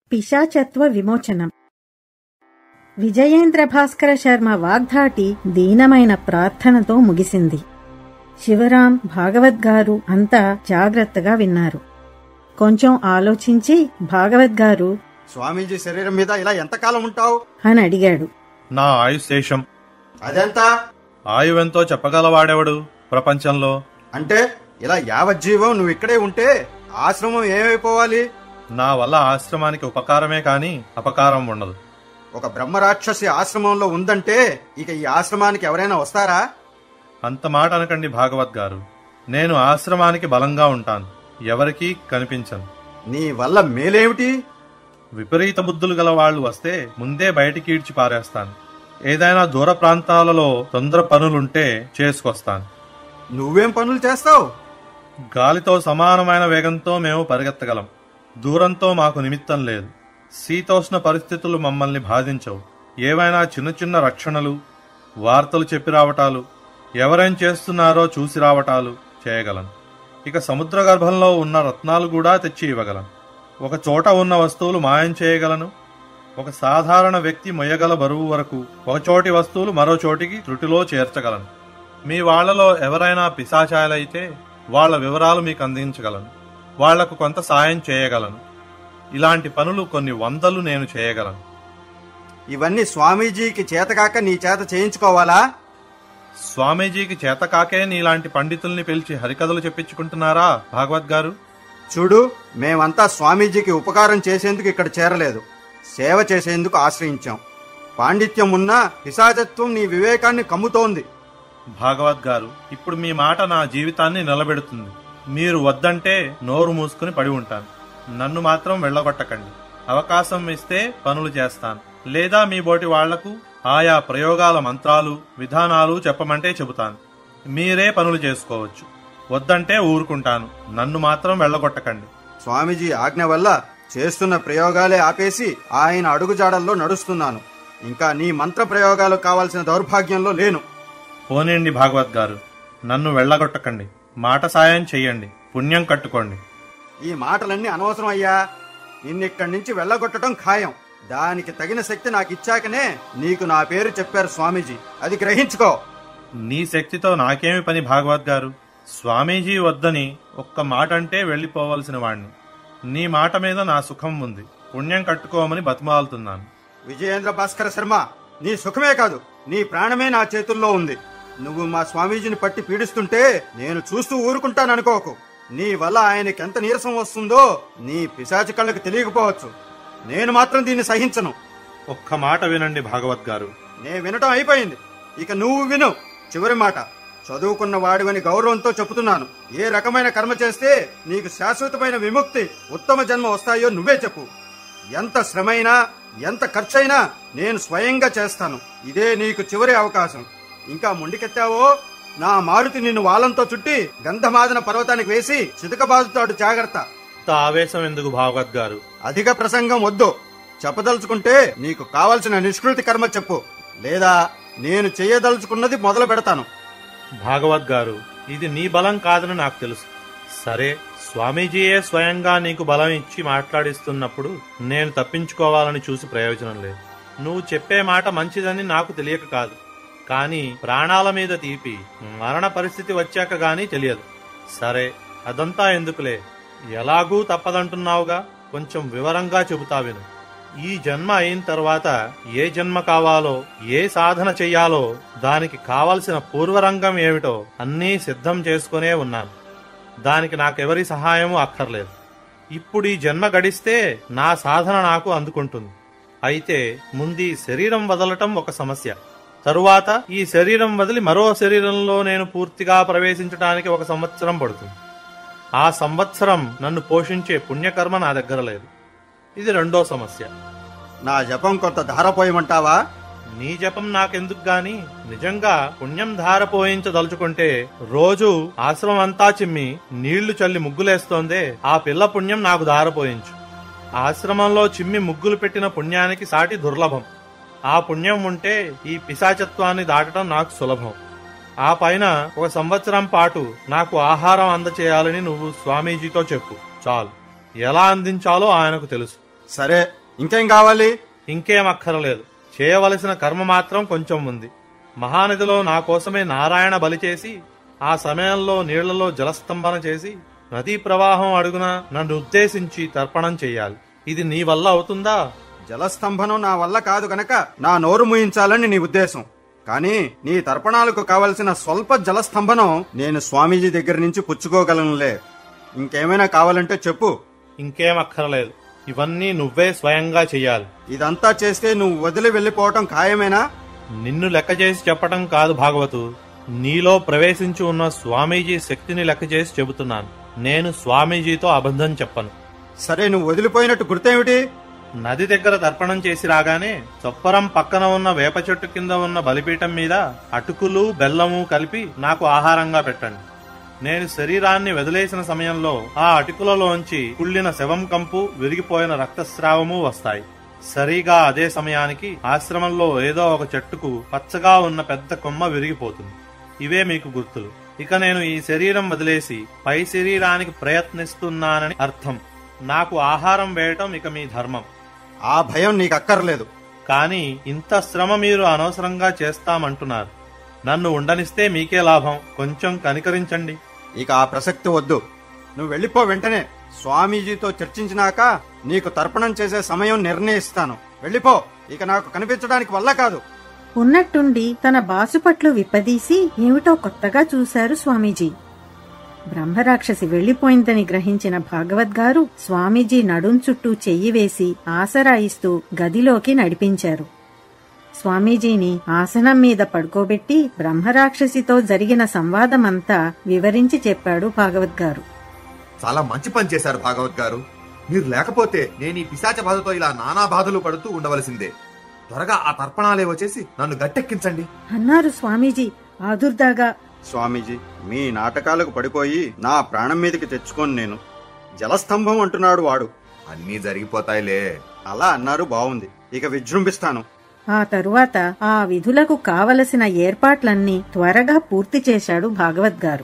పిశాచత్వ విమోచనం విజయేంద్ర భాస్కర శర్మ వాగ్ధాటి దీనమైన ప్రార్థనతో ముగిసింది శివరాం భాగవత్ గారు అంతా జాగ్రత్తగా విన్నారు కొంచెం ఆలోచించి భాగవత్ గారు స్వామీజీ శరీరం మీద ఇలా ఎంతకాలం ఉంటావు అని అడిగాడు నా ఆయుశేషం అదెంత ఆయువెంతో చెప్పగలవాడెవడు ప్రపంచంలో అంటే ఇలా యావజ్జీవం నువ్వు ఇక్కడే ఉంటే ఆశ్రమం ఏమైపోవాలి నా వల్ల ఆశ్రమానికి ఉపకారమే కాని అపకారం ఉండదు ఒక బ్రహ్మరాక్షసి ఆశ్రమంలో ఉందంటే ఇక ఈ ఆశ్రమానికి ఎవరైనా వస్తారా అంత మాట అనకండి భాగవత్ గారు నేను ఆశ్రమానికి బలంగా ఉంటాను ఎవరికీ కనిపించను నీ వల్ల మేలేమిటి విపరీత బుద్ధులు గల వాళ్ళు వస్తే ముందే బయటికి ఈడ్చి పారేస్తాను ఏదైనా దూర ప్రాంతాలలో తొందర పనులుంటే చేసుకొస్తాను నువ్వేం పనులు చేస్తావు గాలితో సమానమైన వేగంతో మేము పరిగెత్తగలం దూరంతో మాకు నిమిత్తం లేదు శీతోష్ణ పరిస్థితులు మమ్మల్ని బాధించవు ఏవైనా చిన్న చిన్న రక్షణలు వార్తలు చెప్పి రావటాలు ఎవరేం చేస్తున్నారో చూసి రావటాలు చేయగలను ఇక సముద్ర గర్భంలో ఉన్న రత్నాలు కూడా తెచ్చి ఇవ్వగలను ఒక చోట ఉన్న వస్తువులు మాయం చేయగలను ఒక సాధారణ వ్యక్తి మొయ్యగల బరువు వరకు ఒక చోటి వస్తువులు మరో చోటికి త్రుటిలో చేర్చగలను మీ వాళ్ళలో ఎవరైనా పిశాచాలైతే వాళ్ళ వివరాలు మీకు అందించగలను వాళ్లకు కొంత సాయం చేయగలను ఇలాంటి పనులు కొన్ని వందలు నేను చేయగలను ఇవన్నీ స్వామీజీకి చేతకాక నీ చేత చేయించుకోవాలా స్వామీజీకి చేతకాకే నీలాంటి పండితుల్ని పిలిచి హరికథలు చెప్పించుకుంటున్నారా భాగవత్ గారు చూడు మేమంతా స్వామీజీకి ఉపకారం చేసేందుకు ఇక్కడ చేరలేదు సేవ చేసేందుకు ఆశ్రయించాం పాండిత్యం ఉన్నా పిశాచత్వం నీ వివేకాన్ని కమ్ముతోంది భాగవత్ గారు ఇప్పుడు మీ మాట నా జీవితాన్ని నిలబెడుతుంది మీరు వద్దంటే నోరు మూసుకుని పడి ఉంటాను నన్ను మాత్రం వెళ్ళగొట్టకండి అవకాశం ఇస్తే పనులు చేస్తాను లేదా మీ బోటి వాళ్లకు ఆయా ప్రయోగాల మంత్రాలు విధానాలు చెప్పమంటే చెబుతాను మీరే పనులు చేసుకోవచ్చు వద్దంటే ఊరుకుంటాను నన్ను మాత్రం వెళ్ళగొట్టకండి స్వామీజీ ఆజ్ఞ వల్ల చేస్తున్న ప్రయోగాలే ఆపేసి ఆయన అడుగుజాడల్లో నడుస్తున్నాను ఇంకా నీ మంత్ర ప్రయోగాలు కావాల్సిన దౌర్భాగ్యంలో లేను పోనీండి భాగవత్ గారు నన్ను వెళ్ళగొట్టకండి మాట సాయం చెయ్యండి పుణ్యం కట్టుకోండి ఈ మాటలన్నీ అనవసరం అయ్యా నిన్నిక్కడి నుంచి వెళ్ళగొట్టడం ఖాయం దానికి తగిన శక్తి నాకు ఇచ్చాకనే నీకు నా పేరు చెప్పారు స్వామీజీ అది గ్రహించుకో నీ శక్తితో నాకేమి పని భాగవత్ గారు స్వామీజీ వద్దని ఒక్క మాట అంటే వెళ్ళిపోవలసిన వాణ్ణి నీ మాట మీద నా సుఖం ఉంది పుణ్యం కట్టుకోమని బతిమాలుతున్నాను విజయేంద్ర భాస్కర శర్మ నీ సుఖమే కాదు నీ ప్రాణమే నా చేతుల్లో ఉంది నువ్వు మా స్వామీజీని పట్టి పీడిస్తుంటే నేను చూస్తూ ఊరుకుంటాననుకోకు నీ వల్ల ఆయనకి ఎంత నీరసం వస్తుందో నీ పిశాచి కళ్ళకు తెలియకపోవచ్చు నేను మాత్రం దీన్ని సహించను ఒక్క మాట వినండి భాగవత్ గారు నే వినటం అయిపోయింది ఇక నువ్వు విను చివరి మాట చదువుకున్న వాడివని గౌరవంతో చెబుతున్నాను ఏ రకమైన కర్మ చేస్తే నీకు శాశ్వతమైన విముక్తి ఉత్తమ జన్మ వస్తాయో నువ్వే చెప్పు ఎంత శ్రమైనా ఎంత ఖర్చైనా నేను స్వయంగా చేస్తాను ఇదే నీకు చివరి అవకాశం ఇంకా ముండికెత్తావో నా మారుతి నిన్ను వాలంతో చుట్టి గంధమాదన పర్వతానికి వేసి చితకబాదుతాడు జాగ్రత్త ఇంత ఆవేశం ఎందుకు భాగవత్ గారు అధిక ప్రసంగం వద్దు చెప్పదలుచుకుంటే నీకు కావలసిన నిష్కృతి కర్మ చెప్పు లేదా నేను చేయదలుచుకున్నది మొదలు పెడతాను భాగవత్ గారు ఇది నీ బలం కాదని నాకు తెలుసు సరే స్వామీజీయే స్వయంగా నీకు బలం ఇచ్చి మాట్లాడిస్తున్నప్పుడు నేను తప్పించుకోవాలని చూసి ప్రయోజనం లేదు నువ్వు చెప్పే మాట మంచిదని నాకు తెలియక కాదు కానీ ప్రాణాల మీద తీపి మరణ పరిస్థితి వచ్చాక గాని తెలియదు సరే అదంతా ఎందుకులే ఎలాగూ తప్పదంటున్నావుగా కొంచెం వివరంగా చెబుతా విను ఈ జన్మ అయిన తర్వాత ఏ జన్మ కావాలో ఏ సాధన చెయ్యాలో దానికి కావలసిన పూర్వరంగం ఏమిటో అన్నీ సిద్ధం చేసుకునే ఉన్నాను దానికి నాకెవరి సహాయము అక్కర్లేదు ఇప్పుడు ఈ జన్మ గడిస్తే నా సాధన నాకు అందుకుంటుంది అయితే ముందు శరీరం వదలటం ఒక సమస్య తరువాత ఈ శరీరం వదిలి మరో శరీరంలో నేను పూర్తిగా ప్రవేశించడానికి ఒక సంవత్సరం పడుతుంది ఆ సంవత్సరం నన్ను పోషించే పుణ్యకర్మ నా దగ్గర లేదు ఇది రెండో సమస్య నా జపం కొంత ధారపోయమంటావా నీ జపం నాకెందుకు గాని నిజంగా పుణ్యం ధారపోయించదలుచుకుంటే రోజు ఆశ్రమం అంతా చిమ్మి నీళ్లు చల్లి ముగ్గులేస్తోందే ఆ పిల్ల పుణ్యం నాకు ధారపోయించు ఆశ్రమంలో చిమ్మి ముగ్గులు పెట్టిన పుణ్యానికి సాటి దుర్లభం ఆ పుణ్యం ఉంటే ఈ పిశాచత్వాన్ని దాటడం నాకు సులభం ఆ పైన ఒక సంవత్సరం పాటు నాకు ఆహారం అందచేయాలని నువ్వు స్వామీజీతో చెప్పు చాలు ఎలా అందించాలో ఆయనకు తెలుసు సరే ఇంకేం కావాలి ఇంకేం అక్కరలేదు చేయవలసిన కర్మ మాత్రం కొంచెం ఉంది మహానదిలో నా కోసమే నారాయణ బలి చేసి ఆ సమయంలో నీళ్లలో జలస్తంభన చేసి నదీ ప్రవాహం అడుగున నన్ను ఉద్దేశించి తర్పణం చెయ్యాలి ఇది నీ వల్ల అవుతుందా జలస్తంభనం నా వల్ల కాదు గనక నా నోరు ముయించాలని నీ ఉద్దేశం కానీ నీ తర్పణాలకు కావలసిన స్వల్ప జలస్తంభనం నేను స్వామీజీ దగ్గర నుంచి పుచ్చుకోగలనులే ఇంకేమైనా కావాలంటే చెప్పు ఇంకేం అక్కరలేదు ఇవన్నీ నువ్వే స్వయంగా చెయ్యాలి ఇదంతా చేస్తే నువ్వు వదిలి వెళ్ళిపోవటం ఖాయమేనా నిన్ను లెక్క చేసి చెప్పటం కాదు భాగవతు నీలో ప్రవేశించి ఉన్న స్వామీజీ శక్తిని లెక్క చేసి చెబుతున్నాను నేను స్వామీజీతో అబద్ధం చెప్పను సరే నువ్వు వదిలిపోయినట్టు గుర్తేమిటి నది దగ్గర తర్పణం చేసి రాగానే చొప్పరం పక్కన ఉన్న వేప చెట్టు కింద ఉన్న బలిపీఠం మీద అటుకులు బెల్లము కలిపి నాకు ఆహారంగా పెట్టండి నేను శరీరాన్ని వదిలేసిన సమయంలో ఆ అటుకులలోంచి కుళ్ళిన శవం కంపు విరిగిపోయిన రక్తస్రావము వస్తాయి సరిగా అదే సమయానికి ఆశ్రమంలో ఏదో ఒక చెట్టుకు పచ్చగా ఉన్న పెద్ద కొమ్మ విరిగిపోతుంది ఇవే మీకు గుర్తులు ఇక నేను ఈ శరీరం వదిలేసి పై శరీరానికి ప్రయత్నిస్తున్నానని అర్థం నాకు ఆహారం వేయటం ఇక మీ ధర్మం ఆ భయం నీకు అక్కర్లేదు కానీ ఇంత శ్రమ మీరు అనవసరంగా చేస్తామంటున్నారు నన్ను ఉండనిస్తే మీకే లాభం కొంచెం కనికరించండి ఇక ఆ ప్రసక్తి వద్దు నువ్వు వెళ్ళిపో వెంటనే స్వామీజీతో చర్చించినాక నీకు తర్పణం చేసే సమయం నిర్ణయిస్తాను వెళ్ళిపో ఇక నాకు కనిపించడానికి వల్ల కాదు ఉన్నట్టుండి తన బాసుపట్లు విప్పదీసి ఏమిటో కొత్తగా చూశారు స్వామీజీ బ్రహ్మరాక్షసి వెళ్లిపోయిందని గ్రహించిన భాగవత్ గారు స్వామీజీ నడుం చుట్టూ చెయ్యి వేసి ఆసరా ఇస్తూ గదిలోకి నడిపించారు స్వామీజీని ఆసనం మీద పడుకోబెట్టి బ్రహ్మరాక్షసితో జరిగిన సంవాదమంతా వివరించి చెప్పాడు భాగవత్ గారు చాలా మంచి పని చేశారు భాగవత్ గారు మీరు లేకపోతే నేను ఈ పిశాచ బాధతో ఇలా నానా బాధలు పడుతూ ఉండవలసిందే త్వరగా ఆ తర్పణాలే వచ్చేసి నన్ను గట్టెక్కించండి అన్నారు స్వామీజీ ఆదుర్దాగా స్వామీజీ మీ నాటకాలకు పడిపోయి నా ప్రాణం మీదకి తెచ్చుకోను నేను జలస్తంభం అంటున్నాడు వాడు అన్నీ జరిగిపోతాయిలే అలా అన్నారు బావుంది ఇక విజృంభిస్తాను ఆ తరువాత ఆ విధులకు కావలసిన ఏర్పాట్లన్నీ త్వరగా పూర్తి చేశాడు భాగవత్ గారు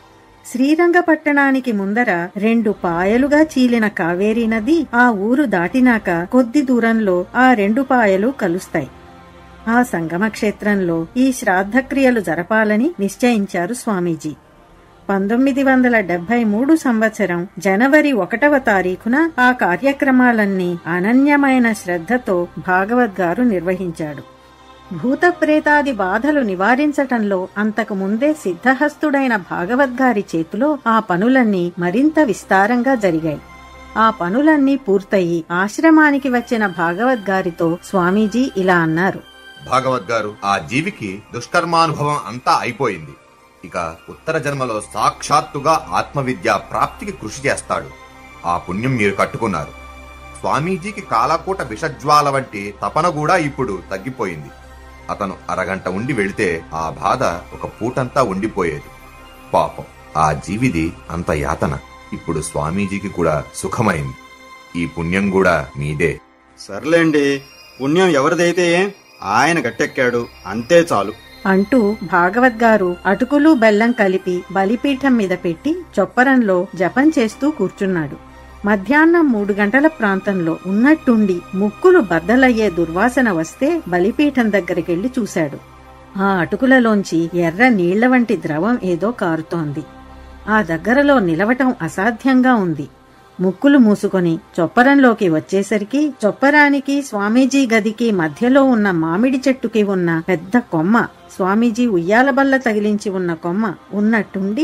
శ్రీరంగపట్టణానికి ముందర రెండు పాయలుగా చీలిన కావేరీ నది ఆ ఊరు దాటినాక కొద్ది దూరంలో ఆ రెండు పాయలు కలుస్తాయి ఆ సంగమ క్షేత్రంలో ఈ శ్రాద్ధక్రియలు జరపాలని నిశ్చయించారు స్వామీజీ పంతొమ్మిది వందల డెబ్బై మూడు సంవత్సరం జనవరి ఒకటవ తారీఖున ఆ కార్యక్రమాలన్నీ అనన్యమైన శ్రద్ధతో భాగవత్ గారు నిర్వహించాడు భూత ప్రేతాది బాధలు నివారించటంలో అంతకు ముందే సిద్ధహస్తుడైన భాగవత్ గారి చేతిలో ఆ పనులన్నీ మరింత విస్తారంగా జరిగాయి ఆ పనులన్నీ పూర్తయి ఆశ్రమానికి వచ్చిన భాగవత్ గారితో స్వామీజీ ఇలా అన్నారు భాగవత్ గారు ఆ జీవికి దుష్కర్మానుభవం అంతా అయిపోయింది ఇక ఉత్తర జన్మలో సాక్షాత్తుగా ఆత్మవిద్య ప్రాప్తికి కృషి చేస్తాడు ఆ పుణ్యం మీరు కట్టుకున్నారు స్వామీజీకి కాలకూట విషజ్వాల వంటి తపన కూడా ఇప్పుడు తగ్గిపోయింది అతను అరగంట ఉండి వెళితే ఆ బాధ ఒక పూటంతా ఉండిపోయేది పాపం ఆ జీవిది అంత యాతన ఇప్పుడు స్వామీజీకి కూడా సుఖమైంది ఈ పుణ్యం కూడా మీదే సర్లేండి పుణ్యం ఎవరిదైతే ఏం? ఆయన గట్టెక్కాడు అంతే చాలు అంటూ భాగవత్ గారు అటుకులు బెల్లం కలిపి బలిపీఠం మీద పెట్టి చొప్పరంలో జపం చేస్తూ కూర్చున్నాడు మధ్యాహ్నం మూడు గంటల ప్రాంతంలో ఉన్నట్టుండి ముక్కులు బద్దలయ్యే దుర్వాసన వస్తే బలిపీఠం దగ్గరికెళ్లి చూశాడు ఆ అటుకులలోంచి ఎర్ర నీళ్ల వంటి ద్రవం ఏదో కారుతోంది ఆ దగ్గరలో నిలవటం అసాధ్యంగా ఉంది ముక్కులు మూసుకొని చొప్పరంలోకి వచ్చేసరికి చొప్పరానికి స్వామీజీ గదికి మధ్యలో ఉన్న మామిడి చెట్టుకి ఉన్న పెద్ద కొమ్మ స్వామీజీ ఉయ్యాల బల్ల తగిలించి ఉన్న కొమ్మ ఉన్నట్టుండి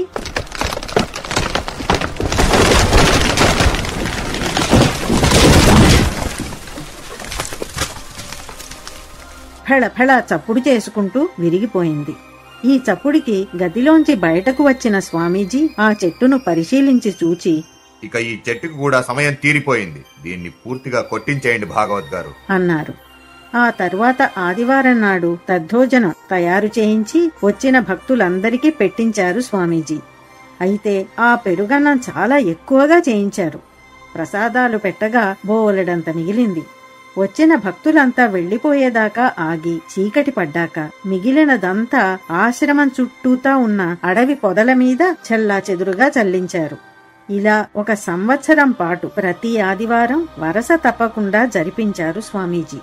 ఫెళ ఫెళ చప్పుడు చేసుకుంటూ విరిగిపోయింది ఈ చప్పుడికి గదిలోంచి బయటకు వచ్చిన స్వామీజీ ఆ చెట్టును పరిశీలించి చూచి ఇక ఈ చెట్టుకు కూడా సమయం తీరిపోయింది దీన్ని పూర్తిగా కొట్టించేయండి భాగవత్ గారు అన్నారు ఆ తరువాత ఆదివారం నాడు తద్ధోజనం తయారు చేయించి వచ్చిన భక్తులందరికీ పెట్టించారు స్వామీజీ అయితే ఆ పెరుగన్నం చాలా ఎక్కువగా చేయించారు ప్రసాదాలు పెట్టగా బోలెడంత మిగిలింది వచ్చిన భక్తులంతా వెళ్లిపోయేదాకా ఆగి చీకటి పడ్డాక మిగిలినదంతా ఆశ్రమం చుట్టూతా ఉన్న అడవి పొదల మీద చెల్లా చెదురుగా చల్లించారు ఇలా ఒక సంవత్సరం పాటు ప్రతి ఆదివారం వరస తప్పకుండా జరిపించారు స్వామీజీ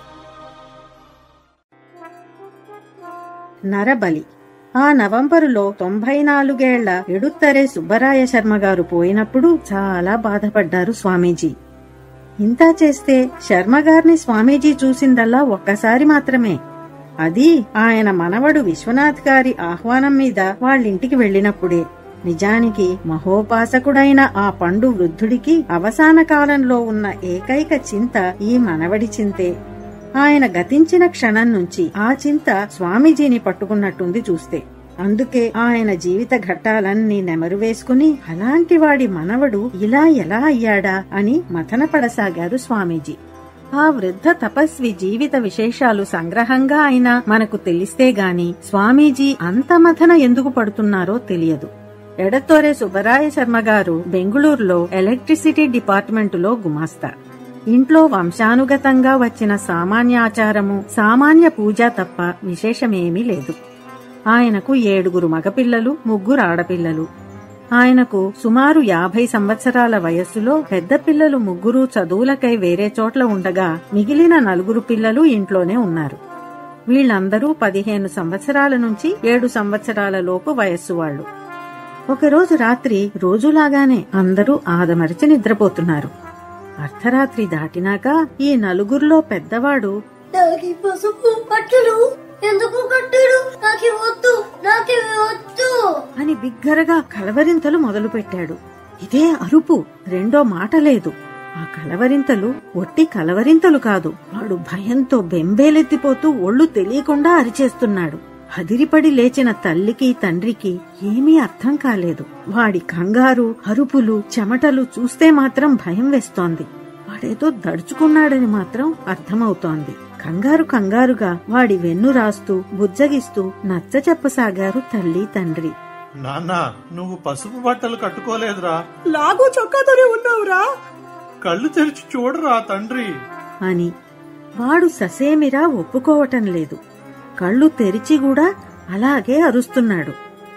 నరబలి ఆ నవంబరులో తొంభై నాలుగేళ్ల ఎడుత్తరే సుబ్బరాయ శర్మ గారు పోయినప్పుడు చాలా బాధపడ్డారు స్వామీజీ ఇంతా చేస్తే శర్మగారిని స్వామీజీ చూసిందల్లా ఒక్కసారి మాత్రమే అది ఆయన మనవడు విశ్వనాథ్ గారి ఆహ్వానం మీద వాళ్ళింటికి వెళ్ళినప్పుడే నిజానికి మహోపాసకుడైన ఆ పండు వృద్ధుడికి అవసాన కాలంలో ఉన్న ఏకైక చింత ఈ మనవడి చింతే ఆయన గతించిన క్షణం నుంచి ఆ చింత స్వామీజీని పట్టుకున్నట్టుంది చూస్తే అందుకే ఆయన జీవిత ఘట్టాలన్నీ నెమరు వేసుకుని అలాంటి వాడి మనవడు ఇలా ఎలా అయ్యాడా అని మథనపడసాగారు స్వామీజీ ఆ వృద్ధ తపస్వి జీవిత విశేషాలు సంగ్రహంగా అయినా మనకు తెలిస్తే గాని స్వామీజీ అంత మథన ఎందుకు పడుతున్నారో తెలియదు ఎడతోరే సుబ్బరాయ శర్మ గారు బెంగుళూరులో ఎలక్ట్రిసిటీ డిపార్ట్మెంటులో గుమాస్తా ఇంట్లో వంశానుగతంగా వచ్చిన సామాన్యాచారము సామాన్య పూజ తప్ప విశేషమేమీ లేదు ఆయనకు ఏడుగురు మగపిల్లలు ముగ్గురు ఆడపిల్లలు ఆయనకు సుమారు యాభై సంవత్సరాల వయస్సులో పెద్ద పిల్లలు ముగ్గురు చదువులకై వేరే చోట్ల ఉండగా మిగిలిన నలుగురు పిల్లలు ఇంట్లోనే ఉన్నారు వీళ్ళందరూ పదిహేను సంవత్సరాల నుంచి ఏడు సంవత్సరాల లోపు వయస్సు వాళ్ళు ఒకరోజు రాత్రి రోజులాగానే అందరూ ఆదమరిచి నిద్రపోతున్నారు అర్ధరాత్రి దాటినాక ఈ నలుగురిలో పెద్దవాడు నాకి పసుపు బట్టలు ఎందుకు కట్టాడు నాకి వద్దు నాకి వద్దు అని బిగ్గరగా కలవరింతలు మొదలుపెట్టాడు ఇదే అరుపు రెండో మాట లేదు ఆ కలవరింతలు ఒట్టి కలవరింతలు కాదు వాడు భయంతో బెంబేలెత్తిపోతూ ఒళ్ళు తెలియకుండా అరిచేస్తున్నాడు అదిరిపడి లేచిన తల్లికి తండ్రికి ఏమీ అర్థం కాలేదు వాడి కంగారు అరుపులు చెమటలు చూస్తే మాత్రం భయం వేస్తోంది వాడేదో దడుచుకున్నాడని మాత్రం అర్థమవుతోంది కంగారు కంగారుగా వాడి వెన్ను రాస్తూ బుజ్జగిస్తూ నచ్చ చెప్పసాగారు తల్లి తండ్రి నాన్న నువ్వు పసుపు బట్టలు కట్టుకోలేదురా లాగు చొక్కాతోనే ఉన్నావురా కళ్ళు తెరిచి చూడరా తండ్రి అని వాడు ససేమిరా ఒప్పుకోవటం లేదు కళ్ళు తెరిచి కూడా అలాగే అరుస్తున్నాడు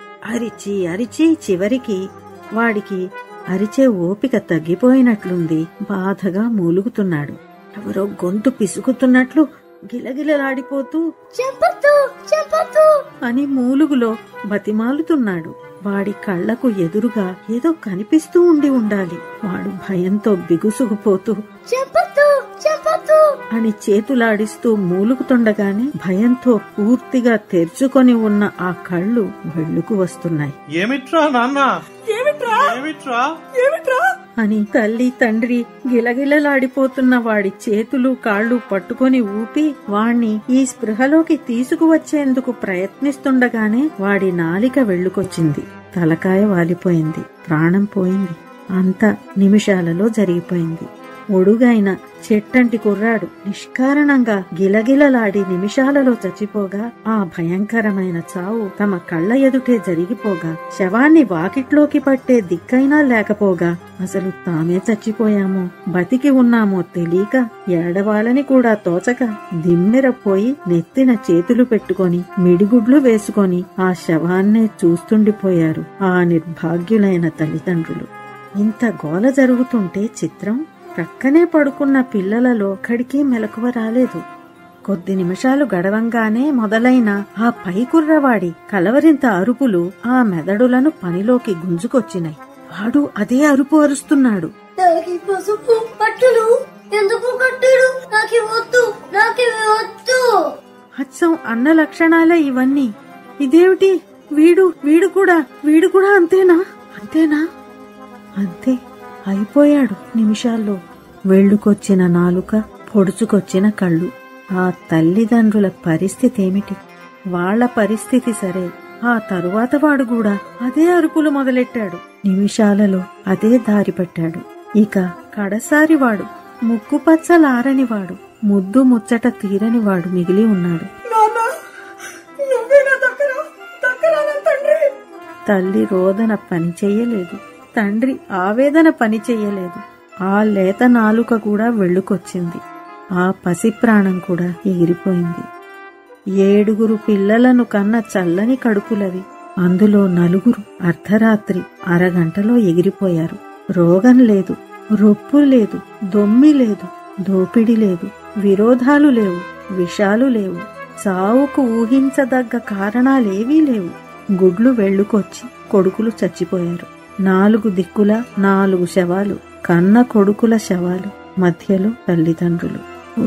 అరిచి అరిచి చివరికి వాడికి అరిచే ఓపిక తగ్గిపోయినట్లుంది బాధగా మూలుగుతున్నాడు ఎవరో గొంతు పిసుకుతున్నట్లు గిలగిలలాడిపోతూ చెప్పొద్దు చెప్పొద్దు అని మూలుగులో బతిమాలుతున్నాడు వాడి కళ్లకు ఎదురుగా ఏదో కనిపిస్తూ ఉండి ఉండాలి వాడు భయంతో బిగుసుకుపోతూ చెప్పొద్దు చెప్పొద్దు అని చేతులాడిస్తూ మూలుగుతుండగానే భయంతో పూర్తిగా తెరుచుకొని ఉన్న ఆ కళ్ళు వెళ్లుకు వస్తున్నాయి ఏమిట్రా నాన్న ఏమిట్రా ఏమిట్రా ఏమిట్రా అని తల్లి తండ్రి గిలగిలలాడిపోతున్న వాడి చేతులు కాళ్ళు పట్టుకొని ఊపి వాణ్ణి ఈ స్పృహలోకి తీసుకువచ్చేందుకు ప్రయత్నిస్తుండగానే వాడి నాలిక వెళ్ళుకొచ్చింది తలకాయ వాలిపోయింది ప్రాణం పోయింది అంతా నిమిషాలలో జరిగిపోయింది ఒడుగైన చెట్టంటి కుర్రాడు నిష్కారణంగా గిలగిలలాడి నిమిషాలలో చచ్చిపోగా ఆ భయంకరమైన చావు తమ కళ్ళ ఎదుటే జరిగిపోగా శవాన్ని వాకిట్లోకి పట్టే దిక్కైనా లేకపోగా అసలు తామే చచ్చిపోయామో బతికి ఉన్నామో తెలియక ఏడవాలని కూడా తోచక దిమ్మెరపోయి నెత్తిన చేతులు పెట్టుకొని మిడిగుడ్లు వేసుకొని ఆ శవాన్నే చూస్తుండిపోయారు ఆ నిర్భాగ్యులైన తల్లిదండ్రులు ఇంత గోల జరుగుతుంటే చిత్రం ప్రక్కనే పడుకున్న పిల్లలలో ఒక్కడికి మెలకువ రాలేదు కొద్ది నిమిషాలు గడవంగానే మొదలైన ఆ పైకుర్రవాడి కలవరింత అరుపులు ఆ మెదడులను పనిలోకి గుంజుకొచ్చినాయి వాడు అదే అరుపు అరుస్తున్నాడు నాకి పసుపు బట్టలు ఎందుకు కట్టాడు నాకి వద్దు నాకి వద్దు అచ్చం అన్న లక్షణాలే ఇవన్నీ ఇదేమిటి వీడు వీడు కూడా వీడు కూడా అంతేనా అంతేనా అంతే అయిపోయాడు నిమిషాల్లో వెళ్ళుకొచ్చిన నాలుక పొడుచుకొచ్చిన కళ్ళు ఆ తల్లిదండ్రుల పరిస్థితి ఏమిటి వాళ్ళ పరిస్థితి సరే ఆ తరువాత వాడు కూడా అదే అరుపులు మొదలెట్టాడు నిమిషాలలో అదే దారి పట్టాడు ఇక కడసారి వాడు ముక్కుపచ్చలారని వాడు ముద్దు ముచ్చట తీరని వాడు మిగిలి ఉన్నాడు నాన్న నువ్వే నా దగ్గర దగ్గర నా తండ్రి తల్లి రోదన పని చెయ్యలేదు తండ్రి ఆవేదన పని చెయ్యలేదు ఆ లేత నాలుక కూడా వెళ్ళుకొచ్చింది ఆ పసి ప్రాణం కూడా ఎగిరిపోయింది ఏడుగురు పిల్లలను కన్న చల్లని కడుపులవి అందులో నలుగురు అర్ధరాత్రి అరగంటలో ఎగిరిపోయారు రోగం లేదు రొప్పు లేదు దొమ్మి లేదు దోపిడి లేదు విరోధాలు లేవు విషాలు లేవు సావుకు ఊహించదగ్గ కారణాలేవీ లేవు గుడ్లు వెళ్ళుకొచ్చి కొడుకులు చచ్చిపోయారు నాలుగు దిక్కుల నాలుగు శవాలు కన్న కొడుకుల శవాలు మధ్యలో తల్లిదండ్రులు ఓ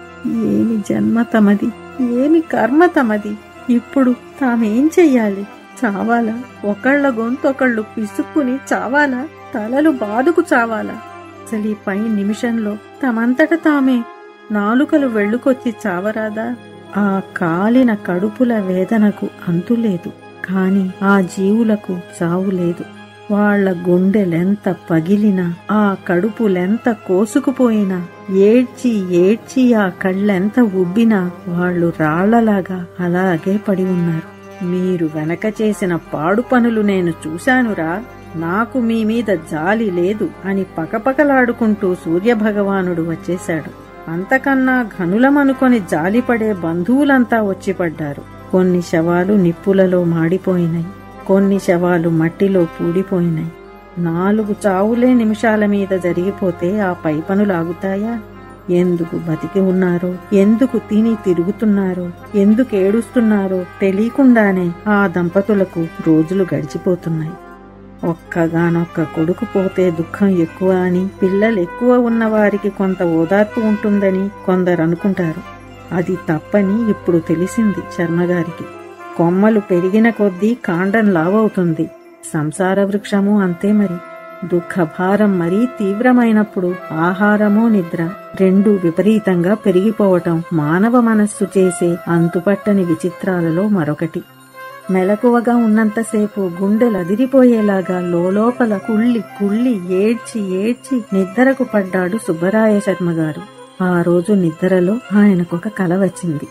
ఏమి జన్మ తమది ఏమి కర్మ తమది ఇప్పుడు తామేం చెయ్యాలి చావాలా ఒకళ్ళ గొంతొకళ్ళు పిసుక్కుని చావాలా తలలు బాదుకు చావాలా అసలు ఈ పై నిమిషంలో తమంతట తామే నాలుకలు వెళ్ళుకొచ్చి చావరాదా ఆ కాలిన కడుపుల వేదనకు అంతులేదు కాని ఆ జీవులకు చావు లేదు వాళ్ల గుండెలెంత పగిలినా ఆ కడుపులెంత కోసుకుపోయినా ఏడ్చి ఏడ్చి ఆ కళ్ళెంత ఉబ్బినా వాళ్ళు రాళ్లలాగా అలాగే పడి ఉన్నారు మీరు వెనక చేసిన పాడు పనులు నేను చూశానురా నాకు మీ మీద జాలి లేదు అని పకపకలాడుకుంటూ సూర్యభగవానుడు వచ్చేశాడు అంతకన్నా ఘనులమనుకొని జాలిపడే బంధువులంతా వచ్చిపడ్డారు కొన్ని శవాలు నిప్పులలో మాడిపోయినాయి కొన్ని శవాలు మట్టిలో పూడిపోయినాయి నాలుగు చావులే నిమిషాల మీద జరిగిపోతే ఆ పై పనులాగుతాయా ఎందుకు బతికి ఉన్నారో ఎందుకు తిని తిరుగుతున్నారో ఎందుకు ఏడుస్తున్నారో తెలియకుండానే ఆ దంపతులకు రోజులు గడిచిపోతున్నాయి ఒక్కగానొక్క కొడుకు పోతే దుఃఖం ఎక్కువ అని పిల్లలు ఎక్కువ ఉన్న వారికి కొంత ఓదార్పు ఉంటుందని కొందరు అనుకుంటారు అది తప్పని ఇప్పుడు తెలిసింది శర్మగారికి కొమ్మలు పెరిగిన కొద్దీ కాండం లావవుతుంది సంసార వృక్షము అంతే మరి దుఃఖభారం మరీ తీవ్రమైనప్పుడు ఆహారమో నిద్ర రెండు విపరీతంగా పెరిగిపోవటం మానవ మనస్సు చేసే అంతుపట్టని విచిత్రాలలో మరొకటి మెలకువగా ఉన్నంతసేపు గుండెలదిరిపోయేలాగా లోలోపల కుళ్ళి కుళ్ళి ఏడ్చి ఏడ్చి నిద్రకు పడ్డాడు సుబ్బరాయ శర్మ గారు ఆ రోజు నిద్రలో ఆయనకొక కల వచ్చింది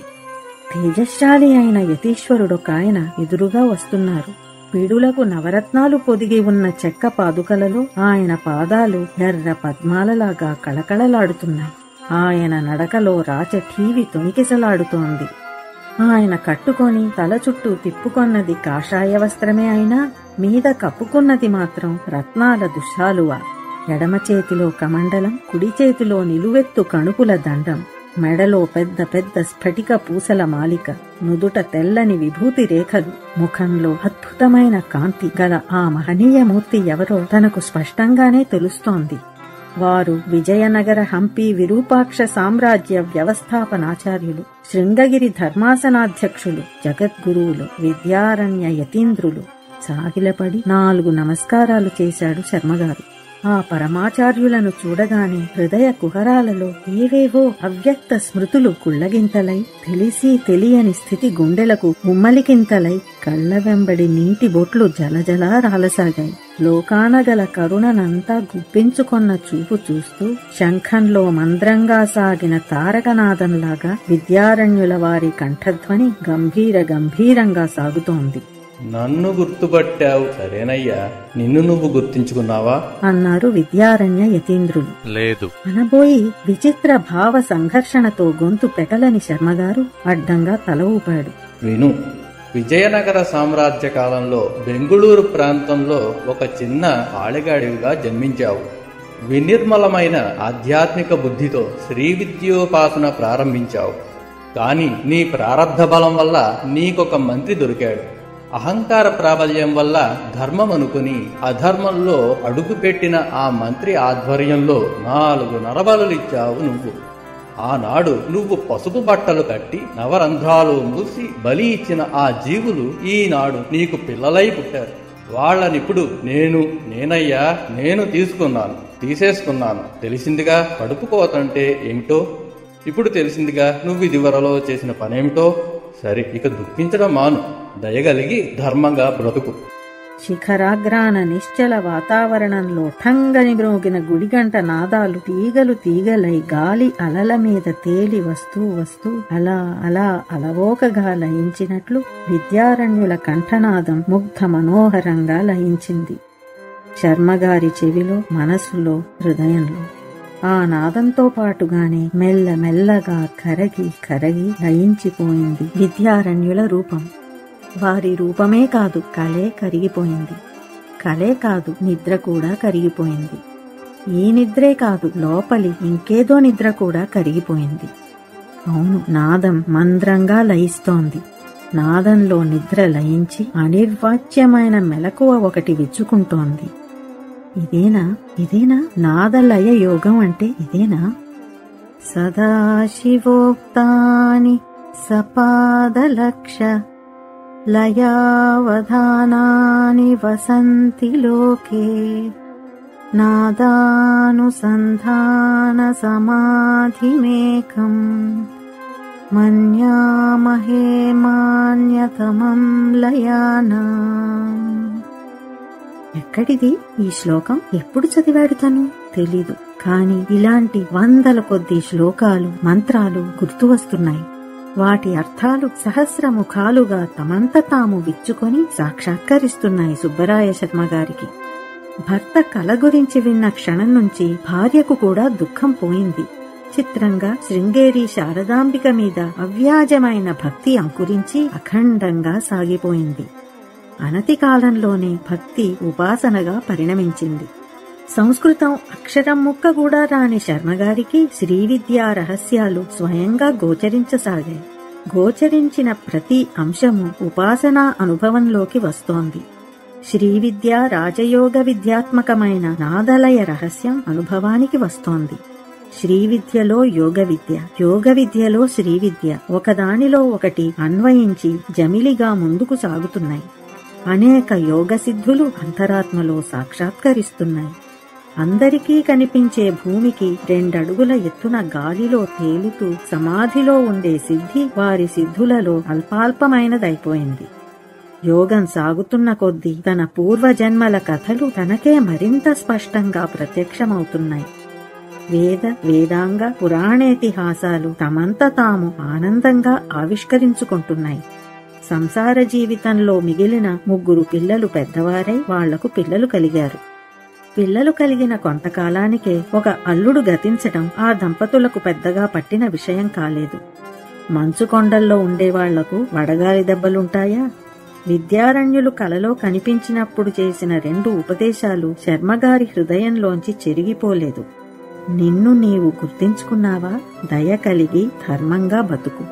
తేజశాలి అయిన యతీశ్వరుడొక ఆయన ఎదురుగా వస్తున్నారు పీడులకు నవరత్నాలు పొదిగి ఉన్న చెక్క పాదుకలలో ఆయన పాదాలు ఎర్ర పద్మాలలాగా కళకళలాడుతున్నాయి ఆయన నడకలో రాచ ఠీవి తొణికిసలాడుతోంది ఆయన కట్టుకొని తల చుట్టూ తిప్పుకొన్నది కాషాయ వస్త్రమే అయినా మీద కప్పుకున్నది మాత్రం రత్నాల దుశాలువ ఎడమ చేతిలో కమండలం కుడి చేతిలో నిలువెత్తు కణుపుల దండం మెడలో పెద్ద పెద్ద స్ఫటిక పూసల మాలిక నుదుట తెల్లని విభూతి రేఖలు ముఖంలో అద్భుతమైన కాంతి గల ఆ మహనీయమూర్తి ఎవరో తనకు స్పష్టంగానే తెలుస్తోంది వారు విజయనగర హంపి విరూపాక్ష సామ్రాజ్య వ్యవస్థాపనాచార్యులు శృంగగిరి ధర్మాసనాధ్యక్షులు జగద్గురువులు విద్యారణ్య యతీంద్రులు సాగిలపడి నాలుగు నమస్కారాలు చేశాడు శర్మగారు ఆ పరమాచార్యులను చూడగానే హృదయ కుహరాలలో ఏవేవో అవ్యక్త స్మృతులు కుళ్ళగింతలై తెలిసి తెలియని స్థితి గుండెలకు ముమ్మలికింతలై కళ్ళ వెంబడి నీటి బొట్లు జలజలా రాలసాగాయి లోకానగల కరుణనంతా గుప్పించుకొన్న చూపు చూస్తూ శంఖంలో మంద్రంగా సాగిన తారకనాదంలాగా విద్యారణ్యుల వారి కంఠధ్వని గంభీర గంభీరంగా సాగుతోంది నన్ను గుర్తుపట్టావు సరేనయ్యా నిన్ను నువ్వు గుర్తించుకున్నావా అన్నారు విద్యారణ్య యతీంద్రులు లేదు అనబోయి విచిత్ర భావ సంఘర్షణతో గొంతు పెకలని శర్మగారు అడ్డంగా తల ఊపాడు విను విజయనగర సామ్రాజ్య కాలంలో బెంగుళూరు ప్రాంతంలో ఒక చిన్న ఆళిగాడివిగా జన్మించావు వినిర్మలమైన ఆధ్యాత్మిక బుద్ధితో శ్రీ విద్యోపాసన ప్రారంభించావు కాని నీ ప్రారబ్ధ బలం వల్ల నీకొక మంత్రి దొరికాడు అహంకార ప్రాబల్యం వల్ల ధర్మం అనుకుని అధర్మంలో అడుగుపెట్టిన ఆ మంత్రి ఆధ్వర్యంలో నాలుగు నరబలులిచ్చావు నువ్వు ఆనాడు నువ్వు పసుపు బట్టలు కట్టి నవరంధ్రాలు మూసి బలి ఇచ్చిన ఆ జీవులు ఈనాడు నీకు పిల్లలై పుట్టారు వాళ్ళనిప్పుడు నేను నేనయ్యా నేను తీసుకున్నాను తీసేసుకున్నాను తెలిసిందిగా కడుపు కోతంటే ఏమిటో ఇప్పుడు తెలిసిందిగా నువ్వు ఇదివరలో చేసిన పనేమిటో సరే ఇక దుఃఖించడం మాను దయగలిగి ధర్మంగా బ్రతుకు శిఖరాగ్రాన నిశ్చల వాతావరణంలో ఠంగని మ్రోగిన గుడిగంట నాదాలు తీగలు తీగలై గాలి అలల మీద తేలి వస్తూ వస్తూ అలా అలా అలవోకగా లయించినట్లు విద్యారణ్యుల కంఠనాదం ముగ్ధ మనోహరంగా లయించింది శర్మగారి చెవిలో మనసులో హృదయంలో ఆ నాదంతో పాటుగానే మెల్ల మెల్లగా కరగి కరగి లయించిపోయింది విద్యారణ్యుల రూపం వారి రూపమే కాదు కలే కరిగిపోయింది కలే కాదు నిద్ర కూడా కరిగిపోయింది ఈ నిద్రే కాదు లోపలి ఇంకేదో నిద్ర కూడా కరిగిపోయింది అవును నాదం మంద్రంగా లయిస్తోంది నాదంలో నిద్ర లయించి అనిర్వాచ్యమైన మెలకువ ఒకటి విచ్చుకుంటోంది ఇదేనా ఇదేనా నాదలయ యోగం అంటే ఇదేనా సదాశివోక్తాని సపాదలక్ష లయావధానాని వసంతి లోకే నాదానుసంధాన సమాధిమేకం మన్యామహే మాన్యతమం లయానా ఎక్కడిది ఈ శ్లోకం ఎప్పుడు చదివాడు తను తెలీదు కాని ఇలాంటి వందల కొద్ది శ్లోకాలు మంత్రాలు గుర్తు వస్తున్నాయి వాటి అర్థాలు సహస్రముఖాలుగా తమంత తాము విచ్చుకొని సాక్షాత్కరిస్తున్నాయి సుబ్బరాయ శర్మ గారికి భర్త కల గురించి విన్న క్షణం నుంచి భార్యకు కూడా దుఃఖం పోయింది చిత్రంగా శృంగేరి శారదాంబిక మీద అవ్యాజమైన భక్తి అంకురించి అఖండంగా సాగిపోయింది అనతి కాలంలోనే భక్తి ఉపాసనగా పరిణమించింది సంస్కృతం అక్షరం ముక్క కూడా రాని శర్మగారికి శ్రీ విద్యా రహస్యాలు స్వయంగా గోచరించసాగాయి గోచరించిన ప్రతి అంశము ఉపాసనా అనుభవంలోకి వస్తోంది శ్రీ విద్య రాజయోగ విద్యాత్మకమైన నాదలయ రహస్యం అనుభవానికి వస్తోంది శ్రీ విద్యలో యోగ విద్య యోగ విద్యలో శ్రీ విద్య ఒకదానిలో ఒకటి అన్వయించి జమిలిగా ముందుకు సాగుతున్నాయి అనేక యోగ సిద్ధులు అంతరాత్మలో సాక్షాత్కరిస్తున్నాయి అందరికీ కనిపించే భూమికి రెండడుగుల ఎత్తున గాలిలో తేలుతూ సమాధిలో ఉండే సిద్ధి వారి సిద్ధులలో అల్పాల్పమైనదైపోయింది యోగం సాగుతున్న కొద్దీ తన పూర్వజన్మల కథలు తనకే మరింత స్పష్టంగా ప్రత్యక్షమవుతున్నాయి వేద వేదాంగ పురాణేతిహాసాలు తమంత తాము ఆనందంగా ఆవిష్కరించుకుంటున్నాయి సంసార జీవితంలో మిగిలిన ముగ్గురు పిల్లలు పెద్దవారై వాళ్లకు పిల్లలు కలిగారు పిల్లలు కలిగిన కొంతకాలానికే ఒక అల్లుడు గతించటం ఆ దంపతులకు పెద్దగా పట్టిన విషయం కాలేదు మంచు కొండల్లో ఉండేవాళ్లకు వడగాలి దెబ్బలుంటాయా విద్యారణ్యులు కలలో కనిపించినప్పుడు చేసిన రెండు ఉపదేశాలు శర్మగారి హృదయంలోంచి చెరిగిపోలేదు నిన్ను నీవు గుర్తించుకున్నావా దయ కలిగి ధర్మంగా బతుకు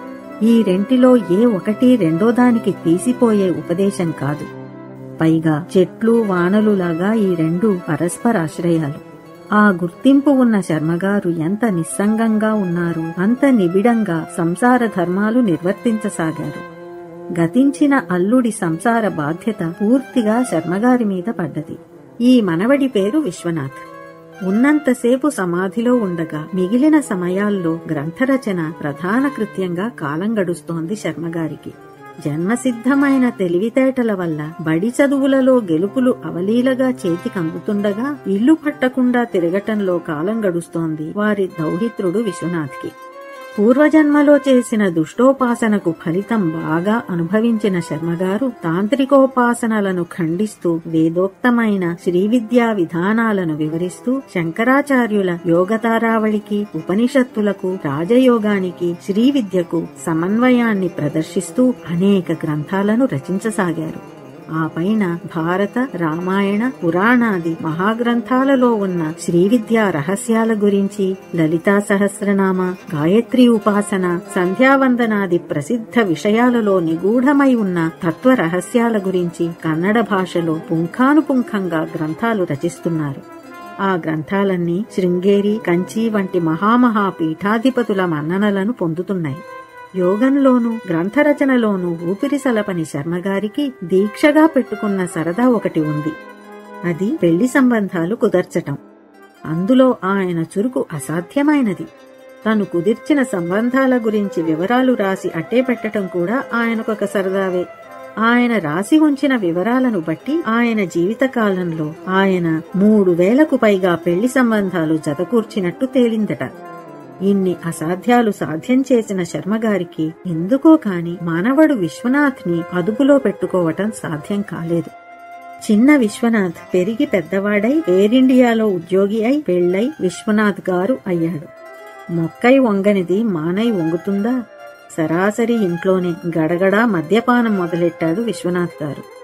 ఈ రెంటిలో ఏ ఒకటి రెండో దానికి తీసిపోయే ఉపదేశం కాదు పైగా చెట్లు వానలులాగా ఈ రెండు పరస్పర ఆశ్రయాలు ఆ గుర్తింపు ఉన్న శర్మగారు ఎంత నిస్సంగంగా ఉన్నారు అంత నిబిడంగా సంసార ధర్మాలు నిర్వర్తించసాగారు గతించిన అల్లుడి సంసార బాధ్యత పూర్తిగా శర్మగారి మీద పడ్డది ఈ మనవడి పేరు విశ్వనాథ్ ఉన్నంతసేపు సమాధిలో ఉండగా మిగిలిన సమయాల్లో గ్రంథరచన ప్రధాన కృత్యంగా కాలం గడుస్తోంది శర్మగారికి జన్మసిద్ధమైన తెలివితేటల వల్ల బడి చదువులలో గెలుపులు అవలీలగా చేతికందుతుండగా ఇల్లు పట్టకుండా తిరగటంలో కాలం గడుస్తోంది వారి దౌహిత్రుడు విశ్వనాథ్కి పూర్వజన్మలో చేసిన దుష్టోపాసనకు ఫలితం బాగా అనుభవించిన శర్మగారు తాంత్రికోపాసనలను ఖండిస్తూ వేదోక్తమైన శ్రీ విద్యా విధానాలను వివరిస్తూ శంకరాచార్యుల యోగతారావళికి ఉపనిషత్తులకు రాజయోగానికి శ్రీ విద్యకు సమన్వయాన్ని ప్రదర్శిస్తూ అనేక గ్రంథాలను రచించసాగారు ఆ పైన భారత రామాయణ పురాణాది మహాగ్రంథాలలో ఉన్న శ్రీ విద్యా రహస్యాల గురించి లలితా సహస్రనామ గాయత్రి ఉపాసన సంధ్యావందనాది ప్రసిద్ధ విషయాలలో నిగూఢమై ఉన్న తత్వ రహస్యాల గురించి కన్నడ భాషలో పుంఖానుపుంఖంగా గ్రంథాలు రచిస్తున్నారు ఆ గ్రంథాలన్నీ శృంగేరి కంచి వంటి మహామహా పీఠాధిపతుల మన్ననలను పొందుతున్నాయి యోగంలోనూ గ్రంథరచనలోనూ ఊపిరిసలపని శర్మగారికి దీక్షగా పెట్టుకున్న సరదా ఒకటి ఉంది అది పెళ్లి సంబంధాలు కుదర్చటం అందులో ఆయన చురుకు అసాధ్యమైనది తను కుదిర్చిన సంబంధాల గురించి వివరాలు రాసి అట్టే పెట్టటం కూడా ఆయనకొక సరదావే ఆయన రాసి ఉంచిన వివరాలను బట్టి ఆయన జీవితకాలంలో ఆయన మూడు వేలకు పైగా పెళ్లి సంబంధాలు జతకూర్చినట్టు తేలిందట ఇన్ని అసాధ్యాలు సాధ్యం చేసిన శర్మగారికి ఎందుకో కాని మానవుడు విశ్వనాథ్ని అదుపులో పెట్టుకోవటం సాధ్యం కాలేదు చిన్న విశ్వనాథ్ పెరిగి పెద్దవాడై ఎయిర్ ఇండియాలో ఉద్యోగి అయి పెళ్లై విశ్వనాథ్ గారు అయ్యాడు మొక్కై వంగనిది మానై వంగుతుందా సరాసరి ఇంట్లోనే గడగడా మద్యపానం మొదలెట్టాడు విశ్వనాథ్ గారు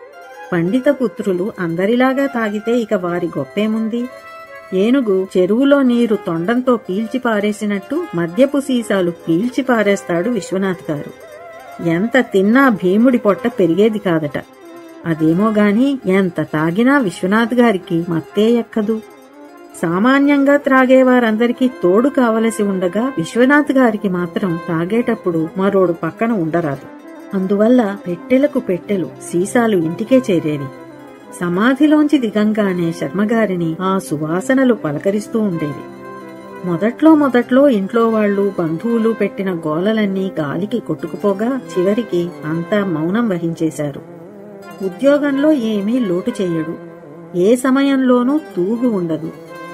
పండిత పుత్రులు అందరిలాగా తాగితే ఇక వారి గొప్పేముంది ఏనుగు చెరువులో నీరు తొండంతో పీల్చి పారేసినట్టు మద్యపు సీసాలు పీల్చి పారేస్తాడు విశ్వనాథ్ గారు ఎంత తిన్నా భీముడి పొట్ట పెరిగేది కాదట అదేమో గాని ఎంత తాగినా విశ్వనాథ్ గారికి మత్తే ఎక్కదు సామాన్యంగా త్రాగేవారందరికీ తోడు కావలసి ఉండగా విశ్వనాథ్ గారికి మాత్రం తాగేటప్పుడు మరోడు పక్కన ఉండరాదు అందువల్ల పెట్టెలకు పెట్టెలు సీసాలు ఇంటికే చేరేవి సమాధిలోంచి దిగంగానే శర్మగారిని ఆ సువాసనలు పలకరిస్తూ ఉండేవి మొదట్లో మొదట్లో ఇంట్లో వాళ్ళు బంధువులు పెట్టిన గోలలన్నీ గాలికి కొట్టుకుపోగా చివరికి అంతా మౌనం వహించేశారు ఉద్యోగంలో ఏమీ లోటు చేయడు ఏ సమయంలోనూ తూగు ఉండదు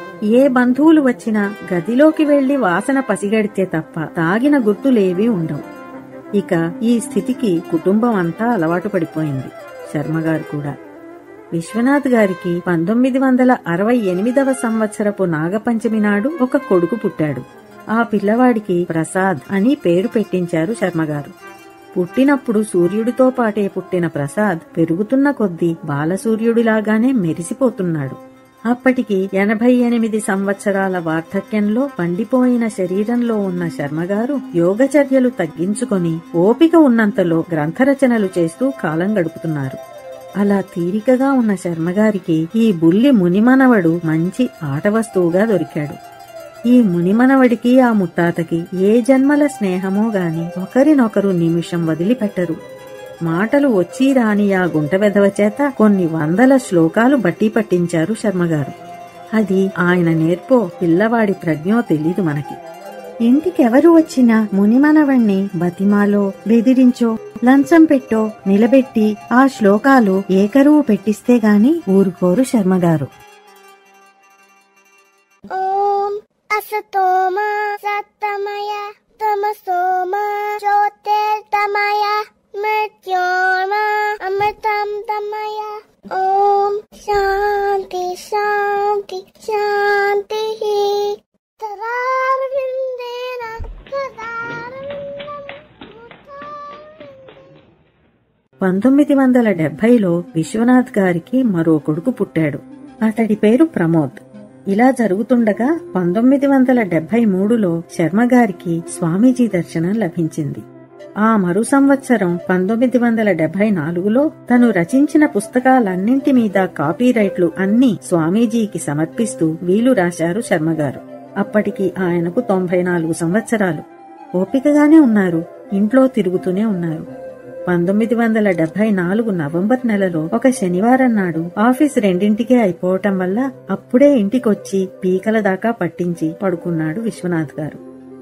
ఏ బంధువులు వచ్చినా గదిలోకి వెళ్లి వాసన పసిగడితే తప్ప తాగిన గుర్తులేవీ ఉండవు ఇక ఈ స్థితికి కుటుంబం అంతా అలవాటు పడిపోయింది శర్మగారు కూడా విశ్వనాథ్ గారికి పంతొమ్మిది వందల అరవై ఎనిమిదవ సంవత్సరపు నాగపంచమి నాడు ఒక కొడుకు పుట్టాడు ఆ పిల్లవాడికి ప్రసాద్ అని పేరు పెట్టించారు శర్మగారు పుట్టినప్పుడు సూర్యుడితో పాటే పుట్టిన ప్రసాద్ పెరుగుతున్న కొద్దీ బాలసూర్యుడిలాగానే మెరిసిపోతున్నాడు అప్పటికి ఎనభై ఎనిమిది సంవత్సరాల వార్ధక్యంలో పండిపోయిన శరీరంలో ఉన్న శర్మగారు యోగచర్యలు తగ్గించుకొని ఓపిక ఉన్నంతలో గ్రంథరచనలు చేస్తూ కాలం గడుపుతున్నారు అలా తీరికగా ఉన్న శర్మగారికి ఈ బుల్లి మునిమనవడు మంచి ఆట వస్తువుగా దొరికాడు ఈ మునిమనవడికి ఆ ముత్తాతకి ఏ జన్మల స్నేహమో గాని ఒకరినొకరు నిమిషం వదిలిపెట్టరు మాటలు వచ్చి రాని ఆ గుంట వెధవ చేత కొన్ని వందల శ్లోకాలు బట్టి పట్టించారు శర్మగారు అది ఆయన నేర్పో పిల్లవాడి ప్రజ్ఞో తెలీదు మనకి ఇంటికెవరు వచ్చినా మునిమనవణ్ణి బతిమాలో బెదిరించో లంచం పెట్టో నిలబెట్టి ఆ శ్లోకాలు ఏకరువు పెట్టిస్తే గాని ఊరుకోరు శర్మగారు ఓం అసతోమ సత్తమయ తమసోమ జ్యోతిర్తమయ మృత్యోర్మ అమృతం తమయ ఓం శాంతి శాంతి శాంతి తదారవిందేన తదారవిందం పంతొమ్మిది వందల డెబ్బైలో విశ్వనాథ్ గారికి మరో కొడుకు పుట్టాడు అతడి పేరు ప్రమోద్ ఇలా జరుగుతుండగా పంతొమ్మిది వందల డెబ్బై మూడులో శర్మగారికి స్వామీజీ దర్శనం లభించింది ఆ మరు సంవత్సరం పంతొమ్మిది వందల డెబ్బై నాలుగులో తను రచించిన పుస్తకాలన్నింటి మీద కాపీరైట్లు అన్నీ స్వామీజీకి సమర్పిస్తూ వీలు రాశారు శర్మగారు అప్పటికి ఆయనకు తొంభై నాలుగు సంవత్సరాలు ఓపికగానే ఉన్నారు ఇంట్లో తిరుగుతూనే ఉన్నారు పంతొమ్మిది వందల డెబ్బై నాలుగు నవంబర్ నెలలో ఒక శనివారం నాడు ఆఫీస్ రెండింటికే అయిపోవటం వల్ల అప్పుడే ఇంటికొచ్చి పీకల దాకా పట్టించి పడుకున్నాడు విశ్వనాథ్ గారు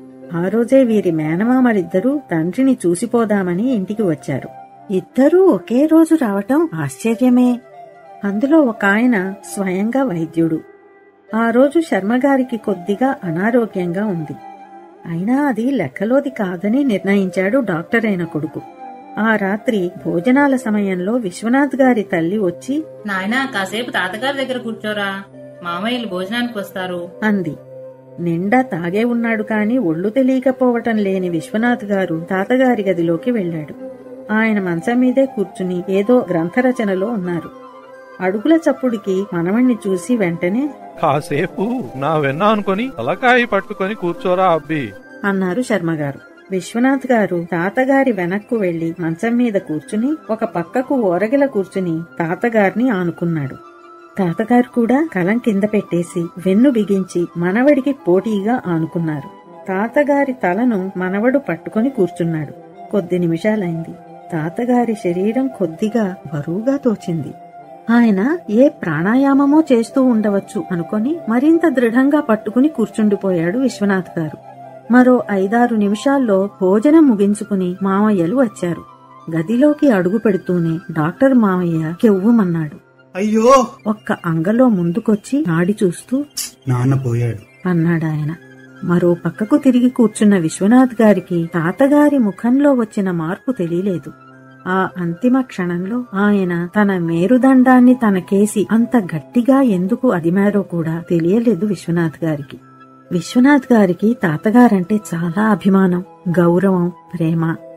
ఆ రోజే వీరి మేనమామలిద్దరూ తండ్రిని చూసిపోదామని ఇంటికి వచ్చారు ఇద్దరూ ఒకే రోజు రావటం ఆశ్చర్యమే అందులో ఒక ఆయన స్వయంగా వైద్యుడు ఆ రోజు శర్మగారికి కొద్దిగా అనారోగ్యంగా ఉంది అయినా అది లెక్కలోది కాదని నిర్ణయించాడు డాక్టర్ అయిన కొడుకు ఆ రాత్రి భోజనాల సమయంలో విశ్వనాథ్ గారి తల్లి వచ్చి నాయనా కాసేపు తాతగారి దగ్గర కూర్చోరా మామయ్యలు భోజనానికి వస్తారు అంది నిండా తాగే ఉన్నాడు కాని ఒళ్ళు తెలియకపోవటం లేని విశ్వనాథ్ గారు తాతగారి గదిలోకి వెళ్ళాడు ఆయన మంచం మీదే కూర్చుని ఏదో గ్రంథరచనలో ఉన్నారు అడుగుల చప్పుడికి మనవణ్ణి చూసి వెంటనే కాసేపు నా వెన్న అనుకొని తలకాయ పట్టుకొని కూర్చోరా అబ్బి అన్నారు శర్మగారు విశ్వనాథ్ గారు తాతగారి వెనక్కు వెళ్లి మంచం మీద కూర్చుని ఒక పక్కకు ఓరగిల కూర్చుని తాతగారిని ఆనుకున్నాడు తాతగారు కూడా కలం కింద పెట్టేసి వెన్ను బిగించి మనవడికి పోటీగా ఆనుకున్నారు తాతగారి తలను మనవడు పట్టుకొని కూర్చున్నాడు కొద్ది నిమిషాలైంది తాతగారి శరీరం కొద్దిగా బరువుగా తోచింది ఆయన ఏ ప్రాణాయామమో చేస్తూ ఉండవచ్చు అనుకొని మరింత దృఢంగా పట్టుకుని కూర్చుండిపోయాడు విశ్వనాథ్ గారు మరో ఐదారు నిమిషాల్లో భోజనం ముగించుకుని మామయ్యలు వచ్చారు గదిలోకి అడుగు పెడుతూనే డాక్టర్ మామయ్య కెవ్వుమన్నాడు అయ్యో ఒక్క అంగలో ముందుకొచ్చి నాడి చూస్తూ నాన్న పోయాడు అన్నాడాయన మరో పక్కకు తిరిగి కూర్చున్న విశ్వనాథ్ గారికి తాతగారి ముఖంలో వచ్చిన మార్పు తెలియలేదు ఆ అంతిమ క్షణంలో ఆయన తన మేరుదండాన్ని తనకేసి అంత గట్టిగా ఎందుకు అదిమారో కూడా తెలియలేదు విశ్వనాథ్ గారికి విశ్వనాథ్ గారికి తాతగారంటే చాలా అభిమానం గౌరవం ప్రేమ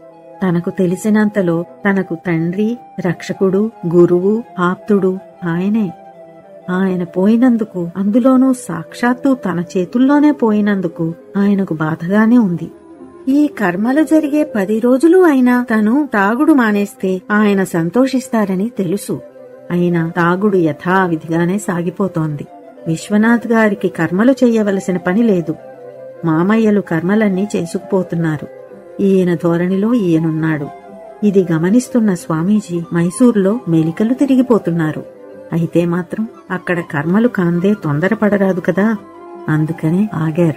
తనకు తెలిసినంతలో తనకు తండ్రి రక్షకుడు గురువు ఆప్తుడు ఆయనే ఆయన పోయినందుకు అందులోనూ సాక్షాత్తు తన చేతుల్లోనే పోయినందుకు ఆయనకు బాధగానే ఉంది ఈ కర్మలు జరిగే పది రోజులు అయినా తను తాగుడు మానేస్తే ఆయన సంతోషిస్తారని తెలుసు అయినా తాగుడు యథావిధిగానే సాగిపోతోంది విశ్వనాథ్ గారికి కర్మలు చెయ్యవలసిన పని లేదు మామయ్యలు కర్మలన్నీ చేసుకుపోతున్నారు ఈయన ధోరణిలో ఈయనున్నాడు ఇది గమనిస్తున్న స్వామీజీ మైసూర్లో మెలికలు తిరిగిపోతున్నారు అయితే మాత్రం అక్కడ కర్మలు కాందే తొందరపడరాదు కదా అందుకనే ఆగారు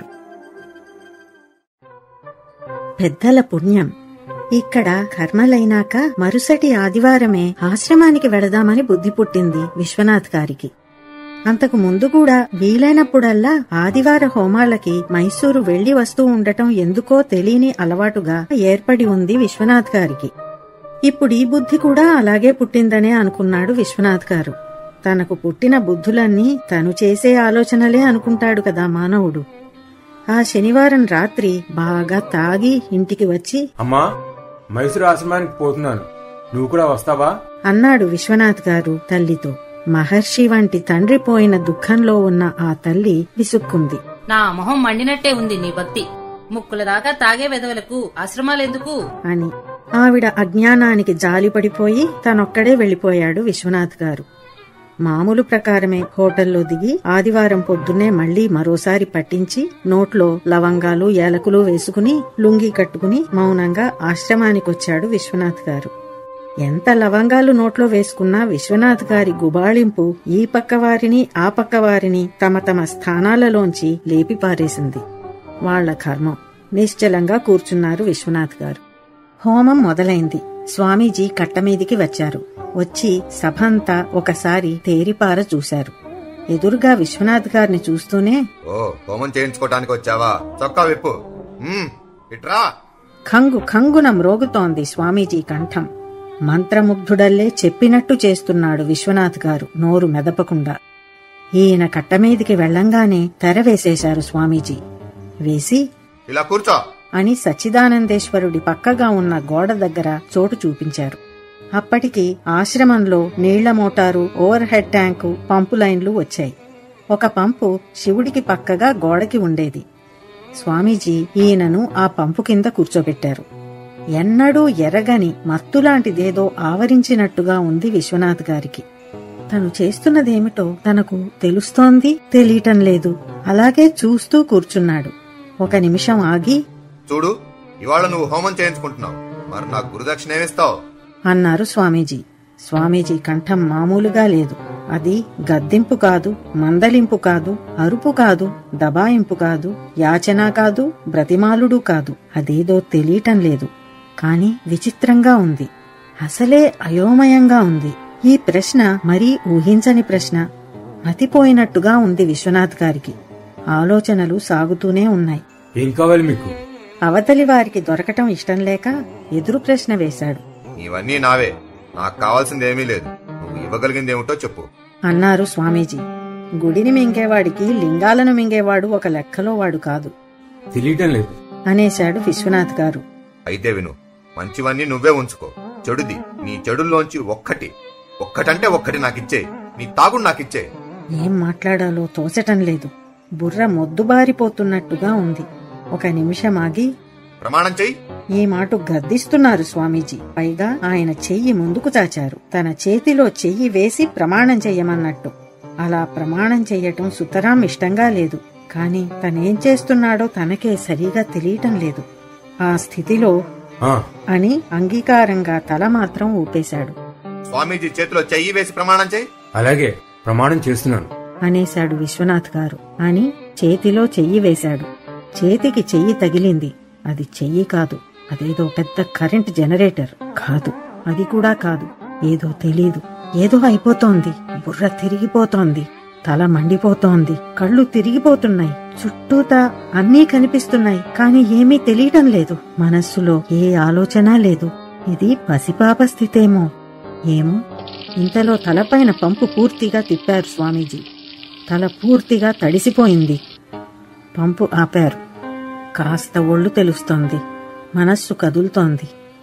పెద్దల పుణ్యం ఇక్కడ కర్మలైనాక మరుసటి ఆదివారమే ఆశ్రమానికి వెడదామని బుద్ధి పుట్టింది విశ్వనాథ్ గారికి అంతకు ముందు కూడా వీలైనప్పుడల్లా ఆదివార హోమాలకి మైసూరు వెళ్లి వస్తూ ఉండటం ఎందుకో తెలియని అలవాటుగా ఏర్పడి ఉంది విశ్వనాథ్ గారికి ఇప్పుడు ఈ బుద్ధి కూడా అలాగే పుట్టిందనే అనుకున్నాడు విశ్వనాథ్ గారు తనకు పుట్టిన బుద్ధులన్నీ తను చేసే ఆలోచనలే అనుకుంటాడు కదా మానవుడు ఆ శనివారం రాత్రి బాగా తాగి ఇంటికి వచ్చి అమ్మా మైసూరు ఆశ్రమానికి పోతున్నాను నువ్వు కూడా వస్తావా అన్నాడు విశ్వనాథ్ గారు తల్లితో మహర్షి వంటి తండ్రి పోయిన దుఃఖంలో ఉన్న ఆ తల్లి విసుక్కుంది నా మొహం మండినట్టే ఉంది నీ భక్తి ముక్కుల దాకా తాగే వెదవులకు ఆశ్రమాలెందుకు అని ఆవిడ అజ్ఞానానికి జాలిపడిపోయి తనొక్కడే వెళ్లిపోయాడు విశ్వనాథ్ గారు మామూలు ప్రకారమే హోటల్లో దిగి ఆదివారం పొద్దున్నే మళ్లీ మరోసారి పట్టించి నోట్లో లవంగాలు ఏలకులు వేసుకుని లుంగి కట్టుకుని మౌనంగా ఆశ్రమానికొచ్చాడు విశ్వనాథ్ గారు ఎంత లవంగాలు నోట్లో వేసుకున్నా విశ్వనాథ్ గారి గుబాళింపు ఈ పక్క వారిని ఆ పక్క వారిని తమ తమ స్థానాలలోంచి లేపి పారేసింది వాళ్ల కర్మం నిశ్చలంగా కూర్చున్నారు విశ్వనాథ్ గారు హోమం మొదలైంది స్వామీజీ కట్టమీదికి వచ్చారు వచ్చి సభంతా ఒకసారి తేరిపార చూశారు ఎదురుగా విశ్వనాథ్ గారిని చూస్తూనే ఓ హోమం చేయించుకోవటానికి వచ్చావా చొక్కా విప్పు మ్మ్, ఇట్రా ఖంగు ఖంగున మ్రోగుతోంది స్వామీజీ కంఠం మంత్రముగ్ధుడల్లే చెప్పినట్టు చేస్తున్నాడు విశ్వనాథ్ గారు నోరు మెదపకుండా ఈయన కట్టమీదికి వెళ్లంగానే తెర వేసేశారు స్వామీజీ వేసి ఇలా కూర్చో అని సచ్చిదానందేశ్వరుడి పక్కగా ఉన్న గోడ దగ్గర చోటు చూపించారు అప్పటికి ఆశ్రమంలో నీళ్ల motor overhead tank pump లైన్లు వచ్చాయి ఒక పంపు శివుడికి పక్కగా గోడకి ఉండేది స్వామీజీ ఈయనను ఆ పంపు కింద కూర్చోబెట్టారు ఎన్నడూ ఎరగని మత్తులాంటిదేదో ఆవరించినట్టుగా ఉంది విశ్వనాథ్ గారికి తను చేస్తున్నదేమిటో తనకు తెలుస్తోంది తెలియటం లేదు అలాగే చూస్తూ కూర్చున్నాడు ఒక నిమిషం ఆగి చూడు ఇవాళ నువ్వు హోమం చేయించుకుంటున్నావు మరి నాకు గురుదక్షిణ ఏమిస్తావు అన్నారు స్వామీజీ స్వామీజీ కంఠం మామూలుగా లేదు అది గద్దింపు కాదు మందలింపు కాదు అరుపు కాదు దబాయింపు కాదు యాచన కాదు బ్రతిమాలుడు కాదు అదేదో తెలియటం లేదు కాని విచిత్రంగా ఉంది అసలే అయోమయంగా ఉంది ఈ ప్రశ్న మరీ ఊహించని ప్రశ్న మతిపోయినట్టుగా ఉంది విశ్వనాథ్ గారికి ఆలోచనలు సాగుతూనే ఉన్నాయి ఏం కావాలి మీకు అవతలి వారికి దొరకటం ఇష్టం లేక ఎదురు ప్రశ్న వేశాడు ఇవన్నీ నావే నాకు కావాల్సింది ఏమీ లేదు నువ్వు ఇవ్వగలిగింది ఏమిటో చెప్పు అన్నారు స్వామీజీ గుడిని మింగేవాడికి లింగాలను మింగేవాడు ఒక లెక్కలో వాడు కాదు తెలియటం లేదు అనేశాడు విశ్వనాథ్ గారు అయితే విను మంచివన్నీ నువ్వే ఉంచుకో చెడుది నీ చెడుల్లోంచి ఒక్కటి ఒక్కటంటే ఒక్కటి నాకిచ్చే నీ తాగుడు నాకిచ్చే ఏం మాట్లాడాలో తోచటం లేదు బుర్ర మొద్దుబారిపోతున్నట్టుగా ఉంది ఒక నిమిషం ఆగి ప్రమాణం చెయ్యి ఈ మాట గద్దిస్తున్నారు స్వామీజీ పైగా ఆయన చెయ్యి ముందుకు చాచారు తన చేతిలో చెయ్యి వేసి ప్రమాణం చెయ్యమన్నట్టు అలా ప్రమాణం చెయ్యటం సుతరాం ఇష్టంగా లేదు కాని తనేం చేస్తున్నాడో తనకే సరిగా తెలియటం లేదు ఆ స్థితిలో ఆ, అని అంగీకారంగా తల మాత్రం ఊపేశాడు స్వామీజీ చేతిలో చెయ్యి వేసి ప్రమాణం చెయ్యి అలాగే ప్రమాణం చేస్తున్నాను అనేశాడు విశ్వనాథ్ గారు అని చేతిలో చెయ్యి వేశాడు చేతికి చెయ్యి తగిలింది అది చెయ్యి కాదు అదేదో పెద్ద కరెంట్ జనరేటర్ కాదు అది కూడా కాదు ఏదో తెలీదు ఏదో అయిపోతోంది బుర్ర తిరిగిపోతోంది తల మండిపోతోంది కళ్ళు తిరిగిపోతున్నాయి చుట్టూతా అన్నీ కనిపిస్తున్నాయి కాని ఏమీ తెలియటం లేదు మనస్సులో ఏ ఆలోచన లేదు ఇది పసిపాప స్థితేమో ఏమో ఇంతలో తలపైన పంపు పూర్తిగా తిప్పారు స్వామీజీ తల పూర్తిగా తడిసిపోయింది పంపు ఆపారు కాస్త ఒళ్ళు తెలుస్తోంది మనస్సు కదులుతోంది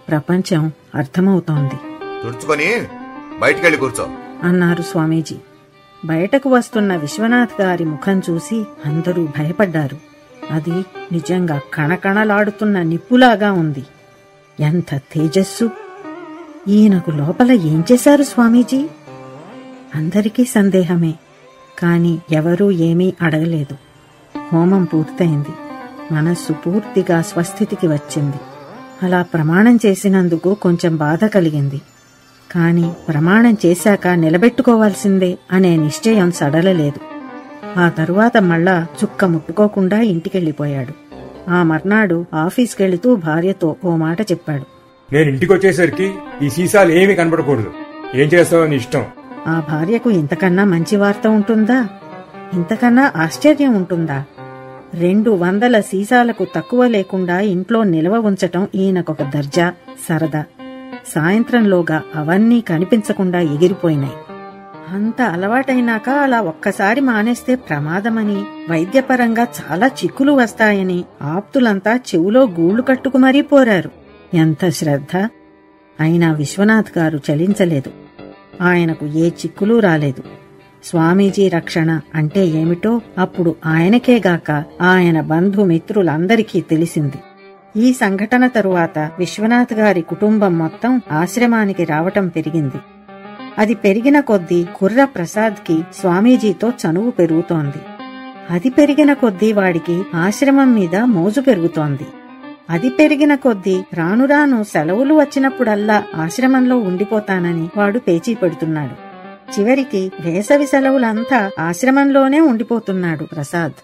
ప్రపంచం అర్థమవుతోంది తుడుచుకొని బయటికెళ్ళి కూర్చో అన్నారు స్వామీజీ బయటకు వస్తున్న విశ్వనాథ్ గారి ముఖం చూసి అందరూ భయపడ్డారు అది నిజంగా కణకణలాడుతున్న నిప్పులాగా ఉంది ఎంత తేజస్సు ఈయనకు లోపల ఏం చేశారు స్వామీజీ అందరికీ సందేహమే కాని ఎవరూ ఏమీ అడగలేదు హోమం పూర్తయింది మనస్సు పూర్తిగా స్వస్థితికి వచ్చింది అలా ప్రమాణం చేసినందుకు కొంచెం బాధ కలిగింది కాని ప్రమాణం చేశాక నిలబెట్టుకోవాల్సిందే అనే నిశ్చయం సడలలేదు ఆ తరువాత మళ్ళా చుక్క ముట్టుకోకుండా ఇంటికెళ్ళిపోయాడు ఆ మర్నాడు ఆఫీస్కెళుతూ భార్యతో ఓ మాట చెప్పాడు నేను ఇంటికి వచ్చేసరికి ఈ సీసాలు ఏమీ కనపడకూడదు ఏం చేస్తావో నీ ఇష్టం ఆ భార్యకు ఇంతకన్నా మంచి వార్త ఉంటుందా ఇంతకన్నా ఆశ్చర్యం ఉంటుందా రెండు వందల సీసాలకు తక్కువ లేకుండా ఇంట్లో నిల్వ ఉంచటం ఈయనకొక దర్జా సరదా సాయంత్రంలోగా అవన్నీ కనిపించకుండా ఎగిరిపోయినాయి అంత అలవాటైనాక అలా ఒక్కసారి మానేస్తే ప్రమాదమని వైద్యపరంగా చాలా చిక్కులు వస్తాయని ఆప్తులంతా చెవులో గూళ్లు కట్టుకు మరీ పోరారు ఎంత శ్రద్ధ అయినా విశ్వనాథ్ గారు చలించలేదు ఆయనకు ఏ చిక్కులు రాలేదు స్వామీజీ రక్షణ అంటే ఏమిటో అప్పుడు ఆయనకేగాక ఆయన బంధుమిత్రులందరికీ తెలిసింది ఈ సంఘటన తరువాత విశ్వనాథ్ గారి కుటుంబం మొత్తం ఆశ్రమానికి రావటం పెరిగింది అది పెరిగిన కొద్దీ కుర్ర ప్రసాద్కి స్వామీజీతో చనువు పెరుగుతోంది అది పెరిగిన కొద్దీ వాడికి ఆశ్రమం మీద మోజు పెరుగుతోంది అది పెరిగిన కొద్దీ రాను రాను సెలవులు వచ్చినప్పుడల్లా ఆశ్రమంలో ఉండిపోతానని వాడు పేచీ పెడుతున్నాడు చివరికి వేసవి సెలవులంతా ఆశ్రమంలోనే ఉండిపోతున్నాడు ప్రసాద్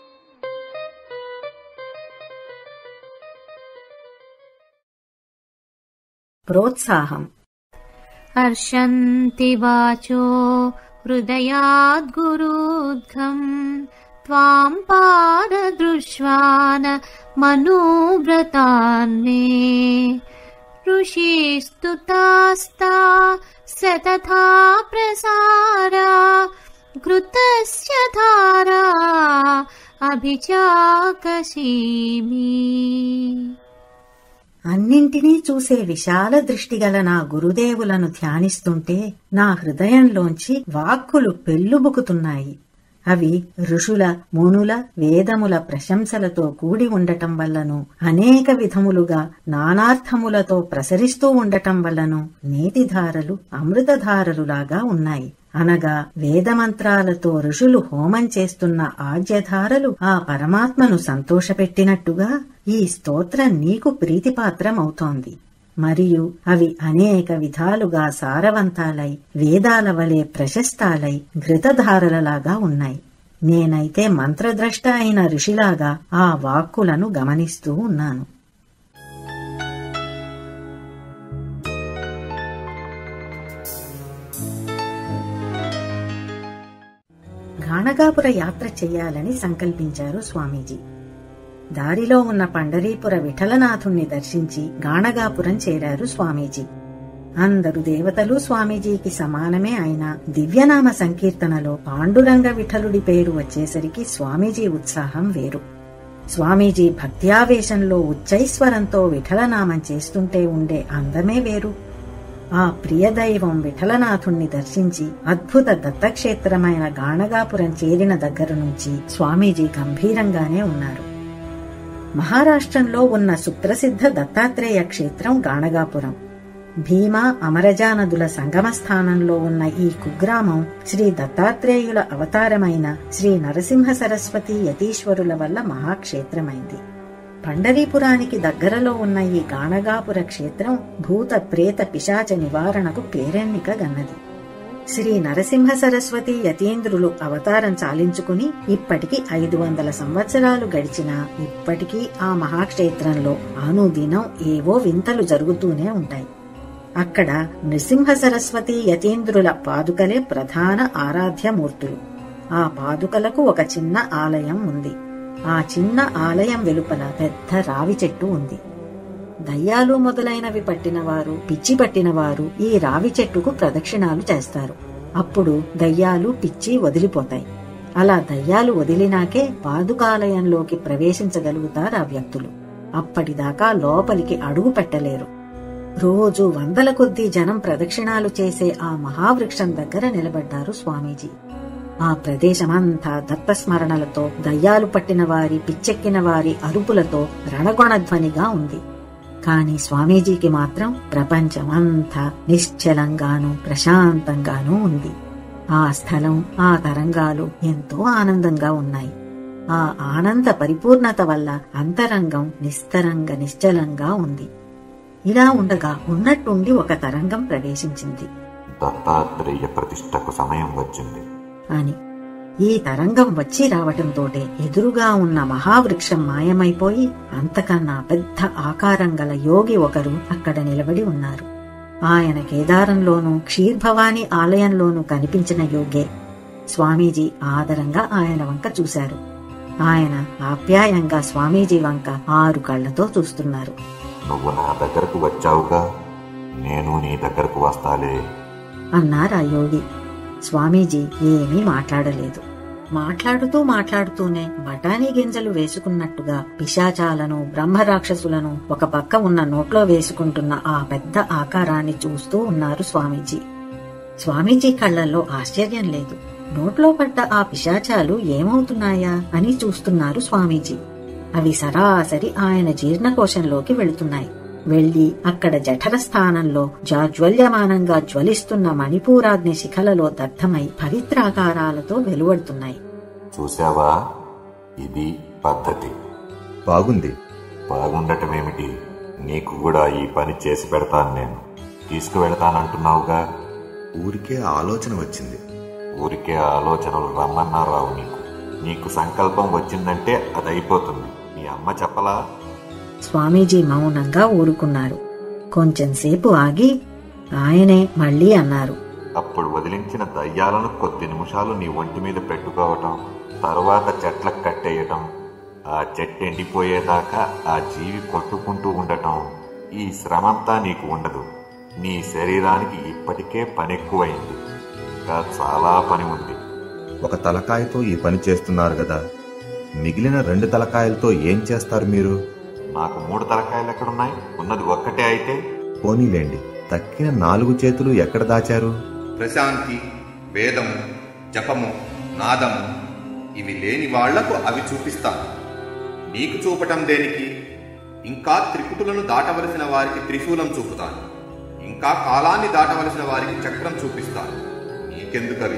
ప్రోత్సాహం हर्षन्ति वाचो हृदयाद्गुरुद्घम् त्वाम् पाददृश्वान मनोव्रतान्मे ऋषिस्तुतास्ता स तथा प्रसारा घृतस्य धारा अभिचाकशीमि అన్నింటినీ చూసే విశాల దృష్టిగల నా గురుదేవులను ధ్యానిస్తుంటే నా హృదయంలోంచి వాక్కులు పెల్లుబుకుతున్నాయి అవి ఋషుల మునుల వేదముల ప్రశంసలతో కూడి ఉండటం వల్లను అనేక విధములుగా నానార్థములతో ప్రసరిస్తూ ఉండటం వల్లను నేతిధారలు అమృతధారలులాగా ఉన్నాయి అనగా వేదమంత్రాలతో ఋషులు హోమం చేస్తున్న ఆజ్యధారలు ఆ పరమాత్మను సంతోషపెట్టినట్టుగా ఈ స్తోత్రం నీకు ప్రీతిపాత్రమవుతోంది మరియు అవి అనేక విధాలుగా సారవంతాలై వేదాల వలె ప్రశస్తాలై ఘృతధారలలాగా ఉన్నాయి నేనైతే మంత్రద్రష్ట అయిన ఋషిలాగా ఆ వాక్కులను గమనిస్తూ ఉన్నాను గాణగాపుర యాత్ర చెయ్యాలని సంకల్పించారు స్వామీజీ దారిలో ఉన్న పండరీపుర విఠలనాథుణ్ణి దర్శించి గాణగాపురం చేరారు స్వామీజీ అందరు దేవతలు స్వామీజీకి సమానమే అయిన దివ్యనామ సంకీర్తనలో పాండురంగ విఠలుడి పేరు వచ్చేసరికి స్వామీజీ ఉత్సాహం వేరు స్వామీజీ భక్త్యావేశంలో ఉచ్చైస్వరంతో విఠలనామం చేస్తుంటే ఉండే అందమే వేరు ఆ ప్రియదైవం విఠలనాథుణ్ణి దర్శించి అద్భుత దత్తక్షేత్రమైన గాణగాపురం చేరిన దగ్గర నుంచి స్వామీజీ గంభీరంగానే ఉన్నారు మహారాష్ట్రంలో ఉన్న సుప్రసిద్ధ దత్తాత్రేయ క్షేత్రం గాణగాపురం భీమా అమరజా నదుల సంగమ స్థానంలో ఉన్న ఈ కుగ్రామం శ్రీ దత్తాత్రేయుల అవతారమైన శ్రీ నరసింహ సరస్వతి యతీశ్వరుల వల్ల మహాక్షేత్రమైంది పండరీపురానికి దగ్గరలో ఉన్న ఈ గాణగాపుర క్షేత్రం భూత ప్రేత పిశాచ నివారణకు పేరెన్నిక గన్నది శ్రీ నరసింహ సరస్వతి యతీంద్రులు అవతారం చాలించుకుని ఇప్పటికి ఐదు వందల సంవత్సరాలు గడిచినా ఇప్పటికీ ఆ మహాక్షేత్రంలో అనుదినం ఏవో వింతలు జరుగుతూనే ఉంటాయి అక్కడ నృసింహ సరస్వతి యతీంద్రుల పాదుకలే ప్రధాన ఆరాధ్యమూర్తులు ఆ పాదుకలకు ఒక చిన్న ఆలయం ఉంది ఆ చిన్న ఆలయం వెలుపల పెద్ద రావి చెట్టు ఉంది దయ్యాలు మొదలైనవి పట్టినవారు పిచ్చి పట్టినవారు ఈ రావి చెట్టుకు ప్రదక్షిణాలు చేస్తారు అప్పుడు దయ్యాలు పిచ్చి వదిలిపోతాయి అలా దయ్యాలు వదిలినాకే పాదుకాలయంలోకి ప్రవేశించగలుగుతారు ఆ వ్యక్తులు అప్పటిదాకా లోపలికి అడుగు పెట్టలేరు రోజు వందల కొద్దీ జనం ప్రదక్షిణాలు చేసే ఆ మహావృక్షం దగ్గర నిలబడ్డారు స్వామీజీ ఆ ప్రదేశమంతా దత్తస్మరణలతో దయ్యాలు పట్టిన వారి పిచ్చెక్కిన వారి అరుపులతో రణగొణధ్వనిగా ఉంది కాని స్వామీజీకి మాత్రం ప్రపంచమంతా నిశ్చలంగానూ ప్రశాంతంగానూ ఉంది ఆ స్థలం ఆ తరంగాలు ఎంతో ఆనందంగా ఉన్నాయి ఆ ఆనంద పరిపూర్ణత వల్ల అంతరంగం నిస్తరంగ నిశ్చలంగా ఉంది ఇలా ఉండగా ఉన్నట్టుండి ఒక తరంగం ప్రవేశించింది దత్తాత్రేయ ప్రతిష్టకు సమయం వచ్చింది అని ఈ తరంగం వచ్చి రావటంతోటే ఎదురుగా ఉన్న మహావృక్షం మాయమైపోయి అంతకన్నా పెద్ద ఆకారం గల యోగి ఒకరు అక్కడ నిలబడి ఉన్నారు ఆయన కేదారంలోనూ క్షీర్భవాని ఆలయంలోనూ కనిపించిన యోగే స్వామీజీ ఆదరంగా ఆయన వంక చూశారు ఆయన ఆప్యాయంగా స్వామీజీ వంక ఆరు కళ్లతో చూస్తున్నారు నువ్వు నా దగ్గరకు వచ్చావుగా నేను నీ దగ్గరకు వస్తాలే అన్నారు ఆ యోగి స్వామీజీ ఏమీ మాట్లాడలేదు మాట్లాడుతూ మాట్లాడుతూనే బఠానీ గింజలు వేసుకున్నట్టుగా పిశాచాలను బ్రహ్మరాక్షసులను ఒక పక్క ఉన్న నోట్లో వేసుకుంటున్న ఆ పెద్ద ఆకారాన్ని చూస్తూ ఉన్నారు స్వామీజీ స్వామీజీ కళ్ళల్లో ఆశ్చర్యం లేదు నోట్లో పడ్డ ఆ పిశాచాలు ఏమవుతున్నాయా అని చూస్తున్నారు స్వామీజీ అవి సరాసరి ఆయన జీర్ణకోశంలోకి వెళుతున్నాయి వెళ్లి అక్కడ జఠర స్థానంలో జాజ్వల్యమానంగా జ్వలిస్తున్న మణిపూరాగ్ని శిఖలలో దగ్ధమై పవిత్రాకారాలతో వెలువడుతున్నాయి చూసావా ఇది పద్ధతి బాగుంది బాగుండటమేమిటి నీకు కూడా ఈ పని చేసి పెడతాను నేను తీసుకువెళతానంటున్నావుగా ఊరికే ఆలోచన వచ్చింది ఊరికే ఆలోచనలు రమ్మన్నారావు నీకు నీకు సంకల్పం వచ్చిందంటే అది అయిపోతుంది మీ అమ్మ చెప్పలా స్వామీజీ మౌనంగా ఊరుకున్నారు కొంచెంసేపు ఆగి ఆయనే మళ్ళీ అన్నారు అప్పుడు వదిలించిన దయ్యాలను కొద్ది నిమిషాలు నీ ఒంటి మీద పెట్టుకోవటం తరువాత చెట్లకు కట్టేయటం ఆ చెట్టు ఎండిపోయేదాకా ఆ జీవి కొట్టుకుంటూ ఉండటం ఈ శ్రమంతా నీకు ఉండదు నీ శరీరానికి ఇప్పటికే పని ఎక్కువైంది ఇంకా చాలా పని ఉంది ఒక తలకాయతో ఈ పని చేస్తున్నారు కదా మిగిలిన రెండు తలకాయలతో ఏం చేస్తారు మీరు నాకు మూడు తలకాయలు ఎక్కడున్నాయి ఉన్నది ఒక్కటే అయితే పోనీలేండి తక్కిన నాలుగు చేతులు ఎక్కడ దాచారు ప్రశాంతి వేదము జపము నాదము ఇవి లేని వాళ్లకు అవి చూపిస్తాను నీకు చూపటం దేనికి ఇంకా త్రిపుటులను దాటవలసిన వారికి త్రిశూలం చూపుతాను ఇంకా కాలాన్ని దాటవలసిన వారికి చక్రం చూపిస్తాను నీకెందుకవి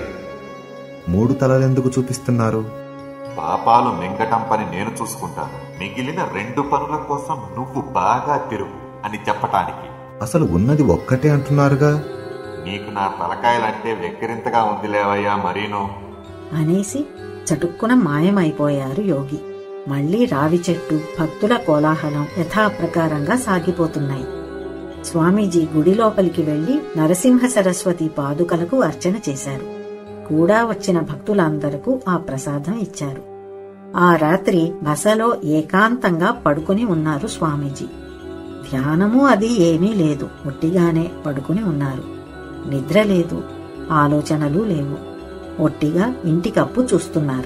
మూడు తలలెందుకు చూపిస్తున్నారు పాపాలు మింగటం పని నేను చూసుకుంటాను మిగిలిన రెండు పనుల కోసం నువ్వు బాగా తిరుగు అని చెప్పటానికి అసలు ఉన్నది ఒక్కటే అంటున్నారుగా నీకు నా తలకాయలంటే వెక్కిరింతగా ఉందిలేవయ్యా మరీను అనేసి చటుక్కున మాయమైపోయారు యోగి మళ్లీ రావి చెట్టు భక్తుల కోలాహలం యథాప్రకారంగా సాగిపోతున్నాయి స్వామీజీ గుడి లోపలికి వెళ్లి నరసింహ సరస్వతి పాదుకలకు అర్చన చేశారు కూడా వచ్చిన భక్తులందరకు ఆ ప్రసాదం ఇచ్చారు ఆ రాత్రి బసలో ఏకాంతంగా పడుకుని ఉన్నారు స్వామీజీ ధ్యానము అది ఏమీ లేదు ఒట్టిగానే పడుకుని ఉన్నారు నిద్ర లేదు ఆలోచనలు లేవు ఒట్టిగా ఇంటి కప్పు చూస్తున్నారు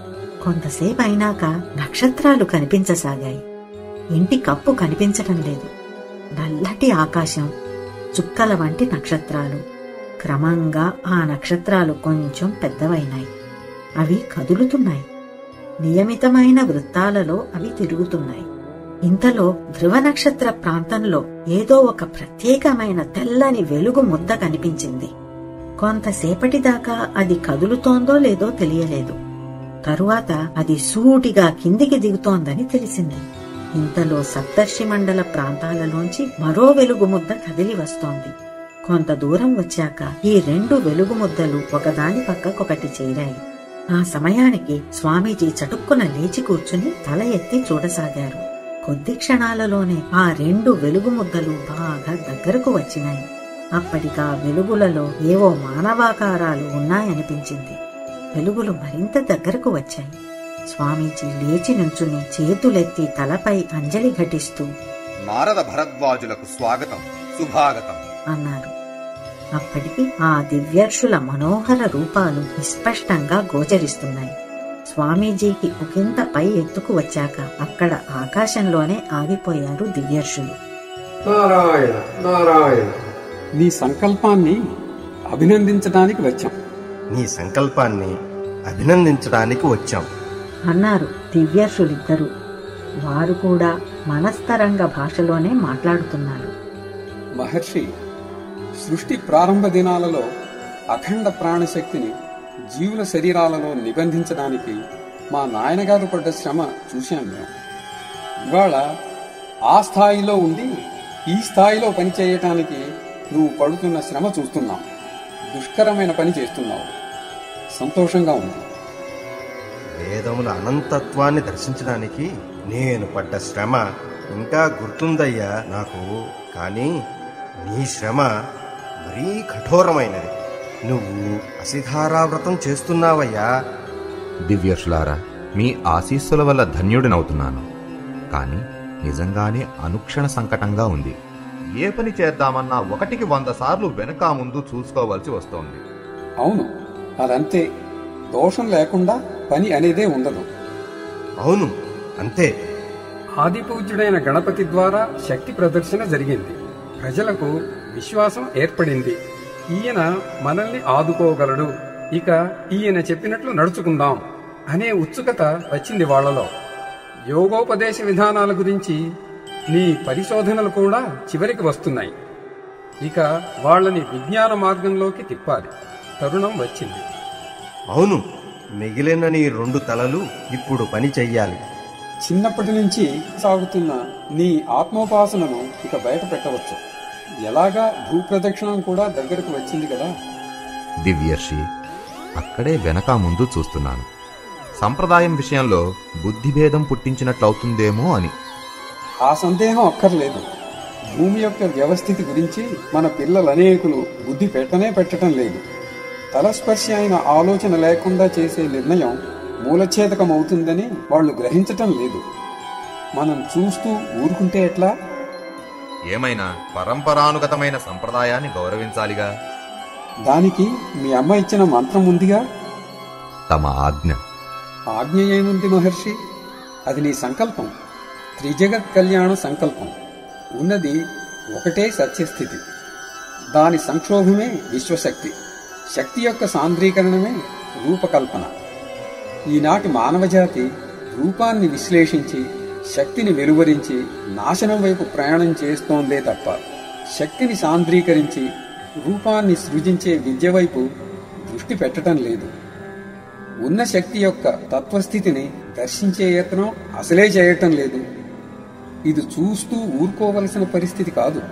కొంతసేపు అయినాక నక్షత్రాలు కనిపించసాగాయి ఇంటి కప్పు కనిపించటం లేదు నల్లటి ఆకాశం చుక్కల వంటి నక్షత్రాలు క్రమంగా ఆ నక్షత్రాలు కొంచెం పెద్దవైనాయి అవి కదులుతున్నాయి నియమితమైన వృత్తాలలో అవి తిరుగుతున్నాయి ఇంతలో ధ్రువ నక్షత్ర ప్రాంతంలో ఏదో ఒక ప్రత్యేకమైన తెల్లని వెలుగు ముద్ద కనిపించింది కొంతసేపటి దాకా అది కదులుతోందో లేదో తెలియలేదు తరువాత అది సూటిగా కిందికి దిగుతోందని తెలిసింది ఇంతలో సప్తర్షి మండల ప్రాంతాలలోంచి మరో వెలుగు ముద్ద కదిలి వస్తోంది కొంత దూరం వచ్చాక ఈ రెండు వెలుగు ముద్దలు ఒకదాని పక్కకొకటి చేరాయి ఆ సమయానికి స్వామీజీ చటుక్కున లేచి కూర్చుని తల ఎత్తి చూడసాగారు కొద్ది క్షణాలలోనే ఆ రెండు వెలుగు ముద్దలు బాగా దగ్గరకు వచ్చినాయి అప్పటికా వెలుగులలో ఏవో మానవాకారాలు ఉన్నాయనిపించింది వెలుగులు మరింత దగ్గరకు వచ్చాయి స్వామీజీ లేచి నుంచుని చేతులెత్తి తలపై అంజలి ఘటిస్తూ నారద భరద్వాజులకు స్వాగతం సుభాగతం అన్నారు అప్పటికి ఆ దివ్యర్షుల మనోహర రూపాలు విస్పష్టంగా గోచరిస్తున్నాయి స్వామీజీకి ఒకంత పై ఎత్తుకు వచ్చాక అక్కడ ఆకాశంలోనే ఆగిపోయారు దివ్యర్షులు నారాయణ నారాయణ నీ సంకల్పాన్ని అభినందించడానికి వచ్చాం నీ సంకల్పాన్ని అభినందించడానికి వచ్చాం అన్నారు దివ్యర్షులిద్దరూ వారు కూడా మనస్తరంగ భాషలోనే మాట్లాడుతున్నారు మహర్షి సృష్టి ప్రారంభ దినాలలో అఖండ ప్రాణశక్తిని జీవుల శరీరాలలో నిబంధించడానికి మా నాయనగారు పడ్డ శ్రమ చూశాం మేము ఇవాళ ఆ స్థాయిలో ఉండి ఈ స్థాయిలో పని చేయటానికి నువ్వు పడుతున్న శ్రమ చూస్తున్నాం దుష్కరమైన పని చేస్తున్నావు సంతోషంగా ఉంది వేదముల అనంతత్వాన్ని దర్శించడానికి నేను పడ్డ శ్రమ ఇంకా గుర్తుందయ్యా నాకు కానీ నీ శ్రమ మరీ కఠోరమైనది నువ్వు అసిధారావ్రతం చేస్తున్నావయ్యా దివ్యర్షులారా మీ ఆశీస్సుల వల్ల ధన్యుడినవుతున్నాను కానీ నిజంగానే అనుక్షణ సంకటంగా ఉంది ఏ పని చేద్దామన్నా ఒకటికి వంద సార్లు వెనక ముందు చూసుకోవాల్సి వస్తోంది అవును అదంతే దోషం లేకుండా పని అనేదే ఉండదు అవును అంతే ఆదిపూజ్యుడైన గణపతి ద్వారా శక్తి ప్రదర్శన జరిగింది ప్రజలకు విశ్వాసం ఏర్పడింది ఈయన మనల్ని ఆదుకోగలడు ఇక ఈయన చెప్పినట్లు నడుచుకుందాం అనే ఉత్సుకత వచ్చింది వాళ్లలో యోగోపదేశ విధానాల గురించి నీ పరిశోధనలు కూడా చివరికి వస్తున్నాయి ఇక వాళ్ళని విజ్ఞాన మార్గంలోకి తిప్పాలి తరుణం వచ్చింది అవును మిగిలిన నీ రెండు తలలు ఇప్పుడు పని చెయ్యాలి చిన్నప్పటి నుంచి సాగుతున్న నీ ఆత్మోపాసనను ఇక బయట పెట్టవచ్చు ఎలాగా భూప్రదక్షిణం కూడా దగ్గరకు వచ్చింది కదా దివ్యర్షి అక్కడే వెనక ముందు చూస్తున్నాను సంప్రదాయం విషయంలో బుద్ధిభేదం పుట్టించినట్లవుతుందేమో అని ఆ సందేహం అక్కర్లేదు భూమి యొక్క వ్యవస్థితి గురించి మన పిల్లలనేకులు బుద్ధి పెట్టనే పెట్టడం లేదు తలస్పర్శ అయిన ఆలోచన లేకుండా చేసే నిర్ణయం మూలఛేదకమవుతుందని వాళ్ళు గ్రహించటం లేదు మనం చూస్తూ ఊరుకుంటే ఎట్లా ఏమైనా పరంపరానుగతమైన సంప్రదాయాన్ని గౌరవించాలిగా దానికి మీ అమ్మ ఇచ్చిన మంత్రం ఉందిగా తమ ఆజ్ఞ ఆజ్ఞ ఏముంది మహర్షి అది నీ సంకల్పం త్రిజగత్ కళ్యాణ సంకల్పం ఉన్నది ఒకటే సత్యస్థితి దాని సంక్షోభమే విశ్వశక్తి శక్తి యొక్క సాంద్రీకరణమే రూపకల్పన ఈనాటి మానవజాతి రూపాన్ని విశ్లేషించి శక్తిని వెలువరించి నాశనం వైపు ప్రయాణం చేస్తోందే తప్ప శక్తిని సాంద్రీకరించి రూపాన్ని సృజించే విద్య వైపు దృష్టి పెట్టడం లేదు ఉన్న శక్తి యొక్క తత్వస్థితిని దర్శించే యత్నం అసలే చేయటం లేదు ఇది చూస్తూ ఊరుకోవలసిన పరిస్థితి కాదు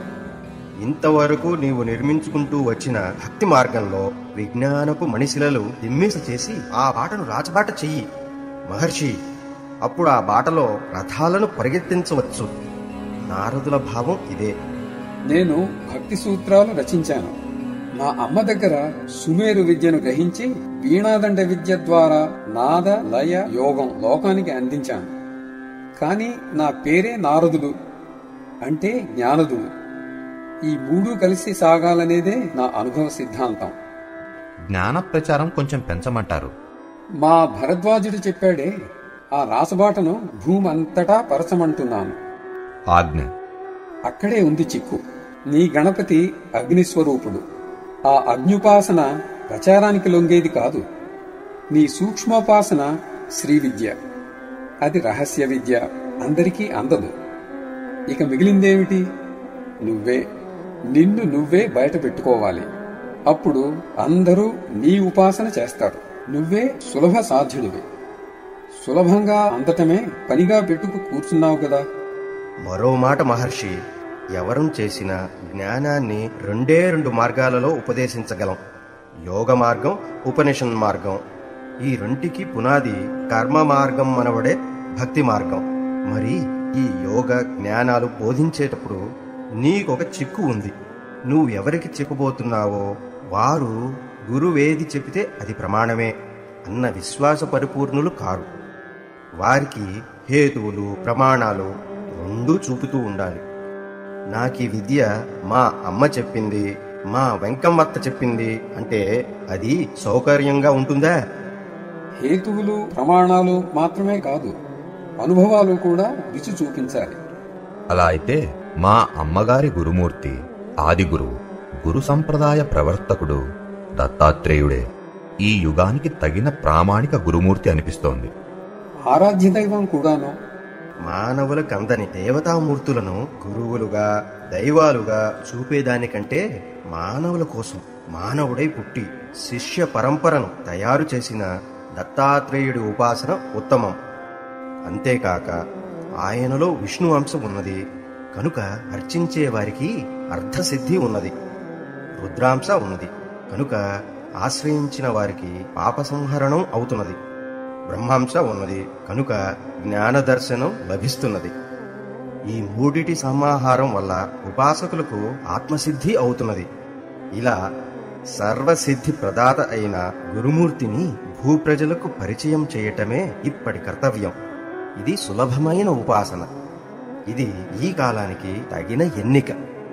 ఇంతవరకు నీవు నిర్మించుకుంటూ వచ్చిన భక్తి మార్గంలో విజ్ఞానపు మణిశిలలు దిమ్మిస చేసి ఆ బాటను రాచబాట చెయ్యి మహర్షి అప్పుడు ఆ బాటలో రథాలను పరిగెత్తించవచ్చు నారదుల భావం ఇదే నేను భక్తి సూత్రాలు రచించాను మా అమ్మ దగ్గర సుమేరు విద్యను గ్రహించి వీణాదండ విద్య ద్వారా నాద లయ యోగం లోకానికి అందించాను కానీ నా పేరే నారదుడు అంటే జ్ఞానదుడు ఈ మూడు కలిసి సాగాలనేదే నా అనుభవ సిద్ధాంతం జ్ఞాన ప్రచారం కొంచెం పెంచమంటారు మా భరద్వాజుడు చెప్పాడే ఆ రాసబాటను భూమంతటా పరచమంటున్నాను ఆజ్ఞ అక్కడే ఉంది చిక్కు నీ గణపతి అగ్నిస్వరూపుడు ఆ అగ్నుపాసన ప్రచారానికి లొంగేది కాదు నీ సూక్ష్మోపాసన శ్రీ విద్య అది రహస్య విద్య అందరికీ అందదు ఇక మిగిలిందేమిటి నువ్వే నిన్ను నువ్వే బయట పెట్టుకోవాలి అప్పుడు అందరూ నీ ఉపాసన చేస్తారు నువ్వే సులభ సాధ్యుడివి సులభంగా అందటమే పనిగా పెట్టుకు కూర్చున్నావు కదా మరో మాట మహర్షి ఎవరం చేసిన జ్ఞానాన్ని రెండే రెండు మార్గాలలో ఉపదేశించగలం యోగ మార్గం ఉపనిషన్ మార్గం ఈ రెంటికి పునాది కర్మ మార్గం మనవడే భక్తి మార్గం మరి ఈ యోగ జ్ఞానాలు బోధించేటప్పుడు నీకొక చిక్కు ఉంది నువ్వు ఎవరికి చెప్పబోతున్నావో వారు గురువేది చెబితే అది ప్రమాణమే అన్న విశ్వాస పరిపూర్ణులు కారు వారికి హేతువులు ప్రమాణాలు రెండూ చూపుతూ ఉండాలి నాకీ విద్య మా అమ్మ చెప్పింది మా వెంకమ్మత్త చెప్పింది అంటే అది సౌకర్యంగా ఉంటుందా హేతువులు ప్రమాణాలు మాత్రమే కాదు అనుభవాలు కూడా రుచి చూపించాలి అలా అయితే మా అమ్మగారి గురుమూర్తి ఆది గురువు గురు సంప్రదాయ ప్రవర్తకుడు దత్తాత్రేయుడే ఈ యుగానికి తగిన ప్రామాణిక గురుమూర్తి అనిపిస్తోంది ఆరాధ్య దైవం కూడాను మానవులకందని దేవతామూర్తులను గురువులుగా దైవాలుగా చూపేదానికంటే మానవుల కోసం మానవుడై పుట్టి శిష్య పరంపరను తయారు చేసిన దత్తాత్రేయుడి ఉపాసన ఉత్తమం అంతేకాక ఆయనలో విష్ణు అంశం ఉన్నది కనుక అర్చించే వారికి అర్ధసిద్ధి ఉన్నది రుద్రాంశ ఉన్నది కనుక ఆశ్రయించిన వారికి పాప సంహరణం అవుతున్నది బ్రహ్మాంశ ఉన్నది కనుక జ్ఞానదర్శనం లభిస్తున్నది ఈ మూడిటి సమాహారం వల్ల ఉపాసకులకు ఆత్మసిద్ధి అవుతున్నది ఇలా సర్వసిద్ధి ప్రదాత అయిన గురుమూర్తిని భూప్రజలకు పరిచయం చేయటమే ఇప్పటి కర్తవ్యం ఇది సులభమైన ఉపాసన ఇది ఈ కాలానికి తగిన ఎన్నిక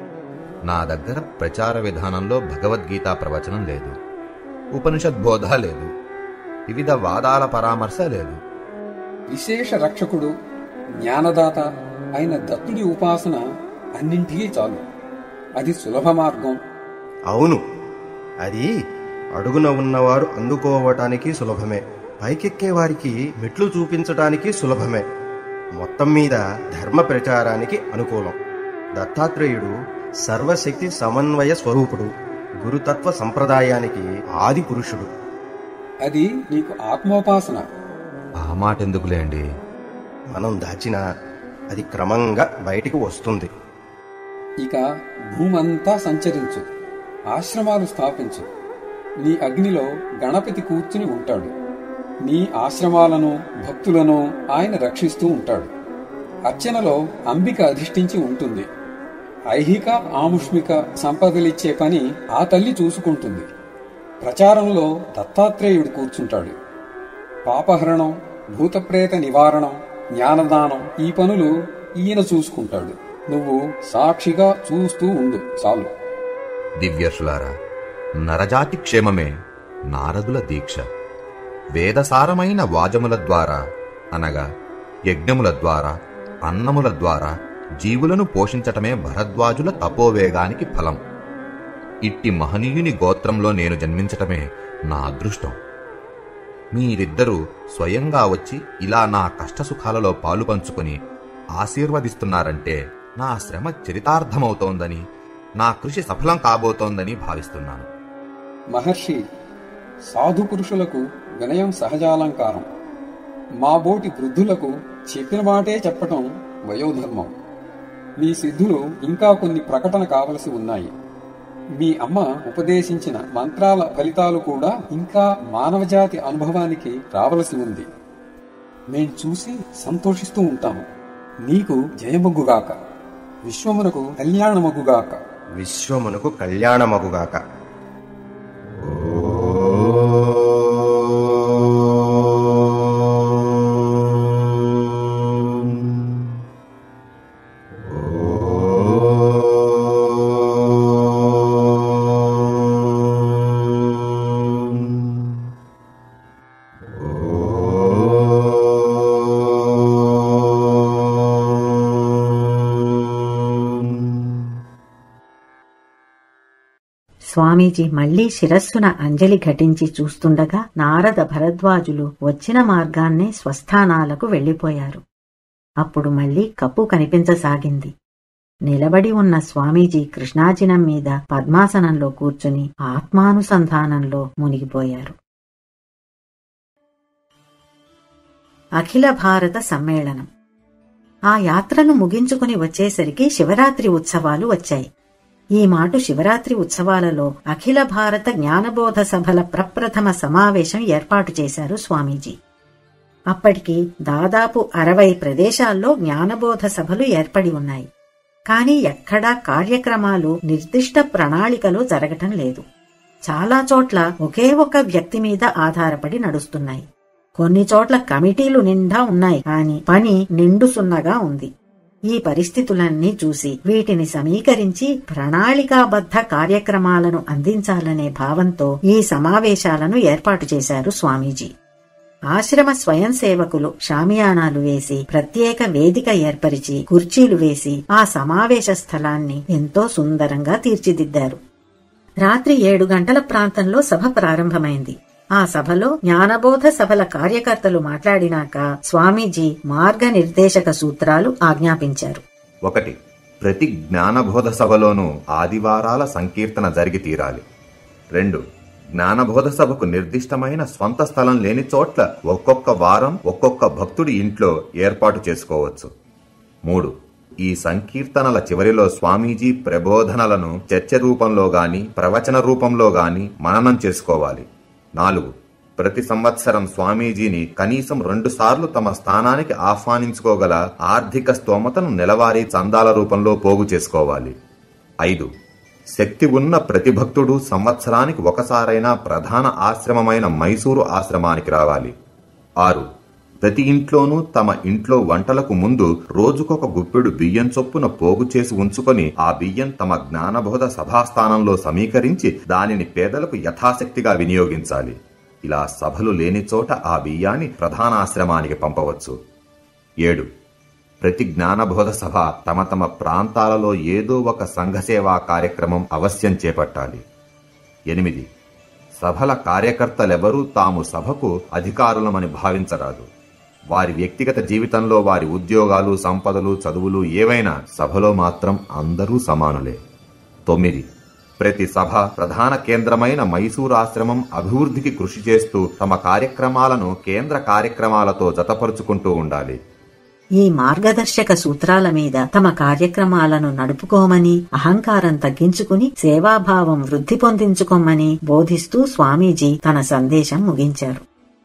నా దగ్గర ప్రచార విధానంలో భగవద్గీత ప్రవచనం లేదు ఉపనిషద్బోధ లేదు వివిధ వాదాల పరామర్శ లేదు విశేష రక్షకుడు జ్ఞానదాత అయిన దత్తుడి ఉపాసన అన్నింటికీ చాలు అది సులభ మార్గం అవును అది అడుగున ఉన్నవారు అందుకోవటానికి సులభమే పైకెక్కే వారికి మెట్లు చూపించటానికి సులభమే మొత్తం మీద ధర్మ ప్రచారానికి అనుకూలం దత్తాత్రేయుడు సర్వశక్తి సమన్వయ స్వరూపుడు గురుతత్వ సంప్రదాయానికి ఆది పురుషుడు అది నీకు ఆత్మోపాసన ఆ మాట ఎందుకులేండి మనం దాచిన అది క్రమంగా బయటికి వస్తుంది ఇక భూమంతా సంచరించు ఆశ్రమాలు స్థాపించు నీ అగ్నిలో గణపతి కూర్చుని ఉంటాడు నీ ఆశ్రమాలను భక్తులను ఆయన రక్షిస్తూ ఉంటాడు అర్చనలో అంబిక అధిష్ఠించి ఉంటుంది ఐహిక ఆముష్మిక సంపదలిచ్చే పని ఆ తల్లి చూసుకుంటుంది ప్రచారంలో దత్తాత్రేయుడు కూర్చుంటాడు పాపహరణం భూతప్రేత నివారణం జ్ఞానదానం ఈ పనులు ఈయన చూసుకుంటాడు నువ్వు సాక్షిగా చూస్తూ ఉండు చాలు దివ్యర్షులారా నరజాతి క్షేమమే నారదుల దీక్ష వేదసారమైన వాజముల ద్వారా అనగా యజ్ఞముల ద్వారా అన్నముల ద్వారా జీవులను పోషించటమే భరద్వాజుల తపోవేగానికి ఫలం ఇట్టి మహనీయుని గోత్రంలో నేను జన్మించటమే నా అదృష్టం మీరిద్దరూ స్వయంగా వచ్చి ఇలా నా కష్టసుఖాలలో పాలు పంచుకొని ఆశీర్వదిస్తున్నారంటే నా శ్రమ చరితార్థమవుతోందని నా కృషి సఫలం కాబోతోందని భావిస్తున్నాను మహర్షి సాధు పురుషులకు వినయం సహజాలంకారం మా బోటి వృద్ధులకు చెప్పిన మాటే చెప్పటం వయోధర్మం మీ సిద్ధులు ఇంకా కొన్ని ప్రకటన కావలసి ఉన్నాయి మీ అమ్మ ఉపదేశించిన మంత్రాల ఫలితాలు కూడా ఇంకా మానవజాతి అనుభవానికి రావలసి ఉంది మేం చూసి సంతోషిస్తూ ఉంటాము నీకు జయమగ్గుగాక విశ్వమునకు కళ్యాణమగుగాక విశ్వమునకు కళ్యాణమగుగాక స్వామీజీ మళ్లీ శిరస్సున అంజలి ఘటించి చూస్తుండగా నారద భరద్వాజులు వచ్చిన మార్గాన్నే స్వస్థానాలకు వెళ్లిపోయారు అప్పుడు మళ్లీ కప్పు కనిపించసాగింది నిలబడి ఉన్న స్వామీజీ కృష్ణాజినం మీద పద్మాసనంలో కూర్చుని ఆత్మానుసంధానంలో మునిగిపోయారు అఖిల భారత సమ్మేళనం ఆ యాత్రను ముగించుకుని వచ్చేసరికి శివరాత్రి ఉత్సవాలు వచ్చాయి ఈ మాటు శివరాత్రి ఉత్సవాలలో అఖిల భారత జ్ఞానబోధ సభల ప్రప్రథమ సమావేశం ఏర్పాటు చేశారు స్వామీజీ అప్పటికి దాదాపు అరవై ప్రదేశాల్లో జ్ఞానబోధ సభలు ఏర్పడి ఉన్నాయి కానీ ఎక్కడా కార్యక్రమాలు నిర్దిష్ట ప్రణాళికలో జరగటం లేదు చాలా చోట్ల ఒకే ఒక వ్యక్తి మీద ఆధారపడి నడుస్తున్నాయి కొన్ని చోట్ల కమిటీలు నిండా ఉన్నాయి కాని పని నిండు సున్నగా ఉంది ఈ పరిస్థితులన్నీ చూసి వీటిని సమీకరించి ప్రణాళికాబద్ధ కార్యక్రమాలను అందించాలనే భావంతో ఈ సమావేశాలను ఏర్పాటు చేశారు స్వామీజీ ఆశ్రమ స్వయం సేవకులు షామియానాలు వేసి ప్రత్యేక వేదిక ఏర్పరిచి కుర్చీలు వేసి ఆ సమావేశ స్థలాన్ని ఎంతో సుందరంగా తీర్చిదిద్దారు రాత్రి ఏడు గంటల ప్రాంతంలో సభ ప్రారంభమైంది ఆ సభలో జ్ఞానబోధ సభల కార్యకర్తలు మాట్లాడినాక స్వామీజీ మార్గనిర్దేశక సూత్రాలు ఆజ్ఞాపించారు ఒకటి ప్రతి జ్ఞానబోధ సభలోనూ ఆదివారాల సంకీర్తన జరిగి తీరాలి రెండు జ్ఞానబోధ సభకు నిర్దిష్టమైన స్వంత స్థలం లేని చోట్ల ఒక్కొక్క వారం ఒక్కొక్క భక్తుడి ఇంట్లో ఏర్పాటు చేసుకోవచ్చు మూడు ఈ సంకీర్తనల చివరిలో స్వామీజీ ప్రబోధనలను చర్చ రూపంలో గాని ప్రవచన రూపంలో గాని మననం చేసుకోవాలి నాలుగు ప్రతి సంవత్సరం స్వామీజీని కనీసం రెండు సార్లు తమ స్థానానికి ఆహ్వానించుకోగల ఆర్థిక స్తోమతను నెలవారీ చందాల రూపంలో పోగు చేసుకోవాలి ఐదు శక్తి ఉన్న ప్రతి భక్తుడు సంవత్సరానికి ఒకసారైనా ప్రధాన ఆశ్రమమైన మైసూరు ఆశ్రమానికి రావాలి ఆరు ప్రతి ఇంట్లోనూ తమ ఇంట్లో వంటలకు ముందు రోజుకొక గుప్పెడు బియ్యం చొప్పున పోగు చేసి ఉంచుకొని ఆ బియ్యం తమ జ్ఞానబోధ సభాస్థానంలో సమీకరించి దానిని పేదలకు యథాశక్తిగా వినియోగించాలి ఇలా సభలు లేని చోట ఆ బియ్యాన్ని ప్రధానాశ్రమానికి పంపవచ్చు ఏడు ప్రతి జ్ఞానబోధ సభ తమ తమ ప్రాంతాలలో ఏదో ఒక సంఘసేవా కార్యక్రమం అవశ్యం చేపట్టాలి ఎనిమిది సభల కార్యకర్తలెవరూ తాము సభకు అధికారులమని భావించరాదు వారి వ్యక్తిగత జీవితంలో వారి ఉద్యోగాలు సంపదలు చదువులు ఏవైనా సభలో మాత్రం అందరూ సమానులే తొమ్మిది ప్రతి సభ ప్రధాన కేంద్రమైన మైసూరు ఆశ్రమం అభివృద్ధికి కృషి చేస్తూ తమ కార్యక్రమాలను కేంద్ర కార్యక్రమాలతో జతపరుచుకుంటూ ఉండాలి ఈ మార్గదర్శక సూత్రాల మీద తమ కార్యక్రమాలను నడుపుకోమని అహంకారం తగ్గించుకుని సేవాభావం వృద్ధి పొందించుకోమని బోధిస్తూ స్వామీజీ తన సందేశం ముగించారు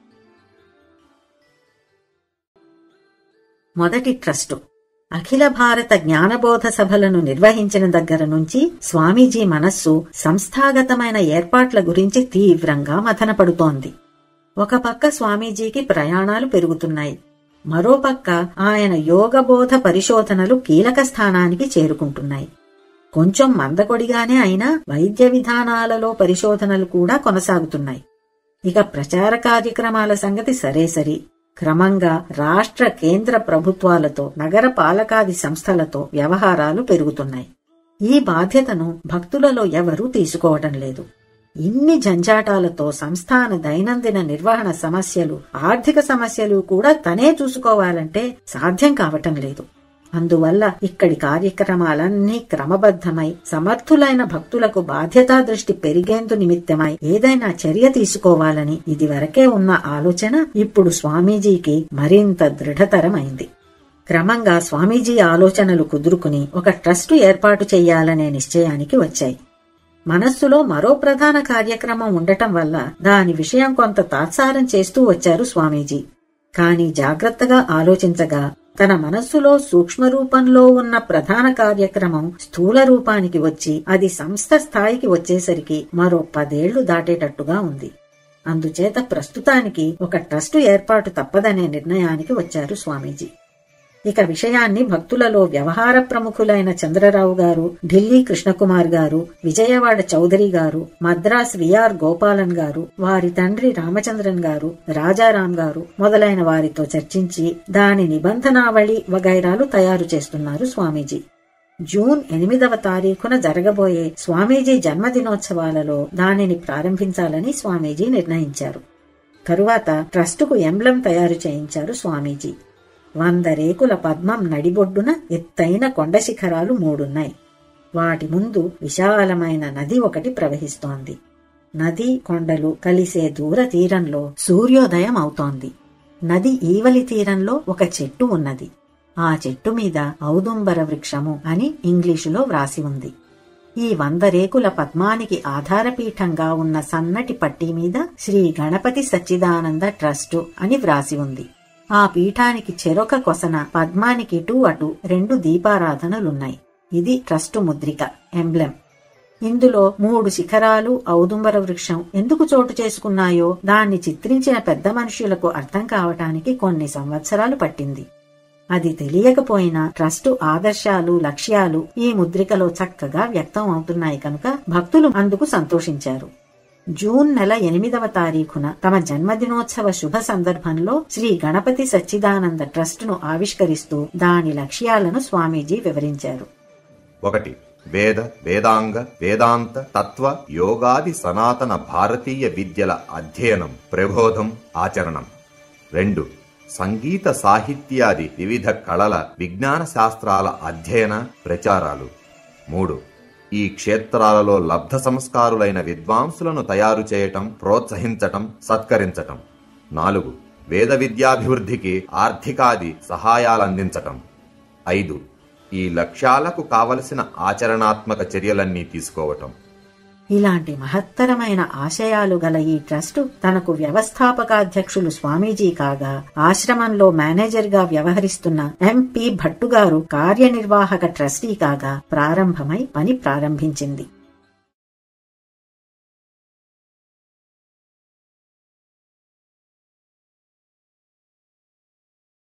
మొదటి ట్రస్టు అఖిల భారత జ్ఞానబోధ సభలను నిర్వహించిన దగ్గర నుంచి స్వామీజీ మనస్సు సంస్థాగతమైన ఏర్పాట్ల గురించి తీవ్రంగా మథనపడుతోంది ఒక పక్క స్వామీజీకి ప్రయాణాలు పెరుగుతున్నాయి మరోపక్క ఆయన యోగబోధ పరిశోధనలు కీలక స్థానానికి చేరుకుంటున్నాయి కొంచెం మందకొడిగానే అయినా వైద్య విధానాలలో పరిశోధనలు కూడా కొనసాగుతున్నాయి ఇక ప్రచార కార్యక్రమాల సంగతి సరే సరి క్రమంగా రాష్ట్ర కేంద్ర ప్రభుత్వాలతో నగర పాలకాది సంస్థలతో వ్యవహారాలు పెరుగుతున్నాయి ఈ బాధ్యతను భక్తులలో ఎవరూ తీసుకోవటం లేదు ఇన్ని జంజాటాలతో సంస్థాన దైనందిన నిర్వహణ సమస్యలు ఆర్థిక సమస్యలు కూడా తనే చూసుకోవాలంటే సాధ్యం కావటం లేదు అందువల్ల ఇక్కడి కార్యక్రమాలన్నీ క్రమబద్ధమై సమర్థులైన భక్తులకు బాధ్యతా దృష్టి పెరిగేందు నిమిత్తమై ఏదైనా చర్య తీసుకోవాలని ఇదివరకే ఉన్న ఆలోచన ఇప్పుడు స్వామీజీకి మరింత దృఢతరమైంది క్రమంగా స్వామీజీ ఆలోచనలు కుదురుకుని ఒక ట్రస్టు ఏర్పాటు చెయ్యాలనే నిశ్చయానికి వచ్చాయి మనస్సులో మరో ప్రధాన కార్యక్రమం ఉండటం వల్ల దాని విషయం కొంత తాత్సారం చేస్తూ వచ్చారు స్వామీజీ కాని జాగ్రత్తగా ఆలోచించగా తన మనస్సులో సూక్ష్మ రూపంలో ఉన్న ప్రధాన కార్యక్రమం స్థూల రూపానికి వచ్చి అది సంస్థ స్థాయికి వచ్చేసరికి మరో పదేళ్లు దాటేటట్టుగా ఉంది అందుచేత ప్రస్తుతానికి ఒక ట్రస్టు ఏర్పాటు తప్పదనే నిర్ణయానికి వచ్చారు స్వామీజీ ఇక విషయాన్ని భక్తులలో వ్యవహార ప్రముఖులైన చంద్రరావు గారు ఢిల్లీ కృష్ణకుమార్ గారు విజయవాడ చౌదరి గారు మద్రాస్ విఆర్ గోపాలన్ గారు వారి తండ్రి రామచంద్రన్ గారు రాజారాం గారు మొదలైన వారితో చర్చించి దాని నిబంధనావళి వగైరాలు తయారు చేస్తున్నారు స్వామీజీ జూన్ ఎనిమిదవ తారీఖున జరగబోయే స్వామీజీ జన్మదినోత్సవాలలో దానిని ప్రారంభించాలని స్వామీజీ నిర్ణయించారు తరువాత ట్రస్టుకు ఎంబ్లం తయారు చేయించారు స్వామీజీ వంద రేకుల పద్మం నడిబొడ్డున ఎత్తైన కొండ శిఖరాలు మూడున్నాయి వాటి ముందు విశాలమైన నది ఒకటి ప్రవహిస్తోంది నది కొండలు కలిసే దూర తీరంలో సూర్యోదయం అవుతోంది నది ఈవలి తీరంలో ఒక చెట్టు ఉన్నది ఆ చెట్టు మీద ఔదుంబర వృక్షము అని ఇంగ్లీషులో వ్రాసి ఉంది ఈ వంద రేకుల పద్మానికి ఆధారపీఠంగా ఉన్న సన్నటి పట్టీ మీద శ్రీ గణపతి సచ్చిదానంద ట్రస్టు అని వ్రాసి ఉంది ఆ పీఠానికి చెరొక కొసన పద్మానికి ఇటు అటు రెండు దీపారాధనలున్నాయి ఇది ట్రస్టు ముద్రిక ఎంబ్లెం ఇందులో మూడు శిఖరాలు ఔదుంబర వృక్షం ఎందుకు చోటు చేసుకున్నాయో దాన్ని చిత్రించిన పెద్ద మనుషులకు అర్థం కావటానికి కొన్ని సంవత్సరాలు పట్టింది అది తెలియకపోయినా ట్రస్టు ఆదర్శాలు లక్ష్యాలు ఈ ముద్రికలో చక్కగా వ్యక్తం అవుతున్నాయి కనుక భక్తులు అందుకు సంతోషించారు జూన్ నెల ఎనిమిదవ తారీఖున తమ జన్మదినోత్సవ శుభ సందర్భంలో శ్రీ గణపతి సచ్చిదానంద ట్రస్ట్ ను ఆవిష్కరిస్తూ దాని లక్ష్యాలను స్వామీజీ వివరించారు ఒకటి వేద వేదాంగ వేదాంత తత్వ యోగాది సనాతన భారతీయ విద్యల అధ్యయనం ప్రబోధం ఆచరణం రెండు సంగీత సాహిత్యాది వివిధ కళల విజ్ఞాన శాస్త్రాల అధ్యయన ప్రచారాలు మూడు ఈ క్షేత్రాలలో లబ్ధ సంస్కారులైన విద్వాంసులను తయారు చేయటం ప్రోత్సహించటం సత్కరించటం నాలుగు వేద విద్యాభివృద్ధికి ఆర్థికాది సహాయాలందించటం ఐదు ఈ లక్ష్యాలకు కావలసిన ఆచరణాత్మక చర్యలన్నీ తీసుకోవటం ఇలాంటి మహత్తరమైన ఆశయాలు గల ఈ ట్రస్టు తనకు వ్యవస్థాపకాధ్యక్షులు స్వామీజీ కాగా ఆశ్రమంలో మేనేజర్గా వ్యవహరిస్తున్న ఎంపి భట్టుగారు కార్యనిర్వాహక ట్రస్టీ కాగా ప్రారంభమై పని ప్రారంభించింది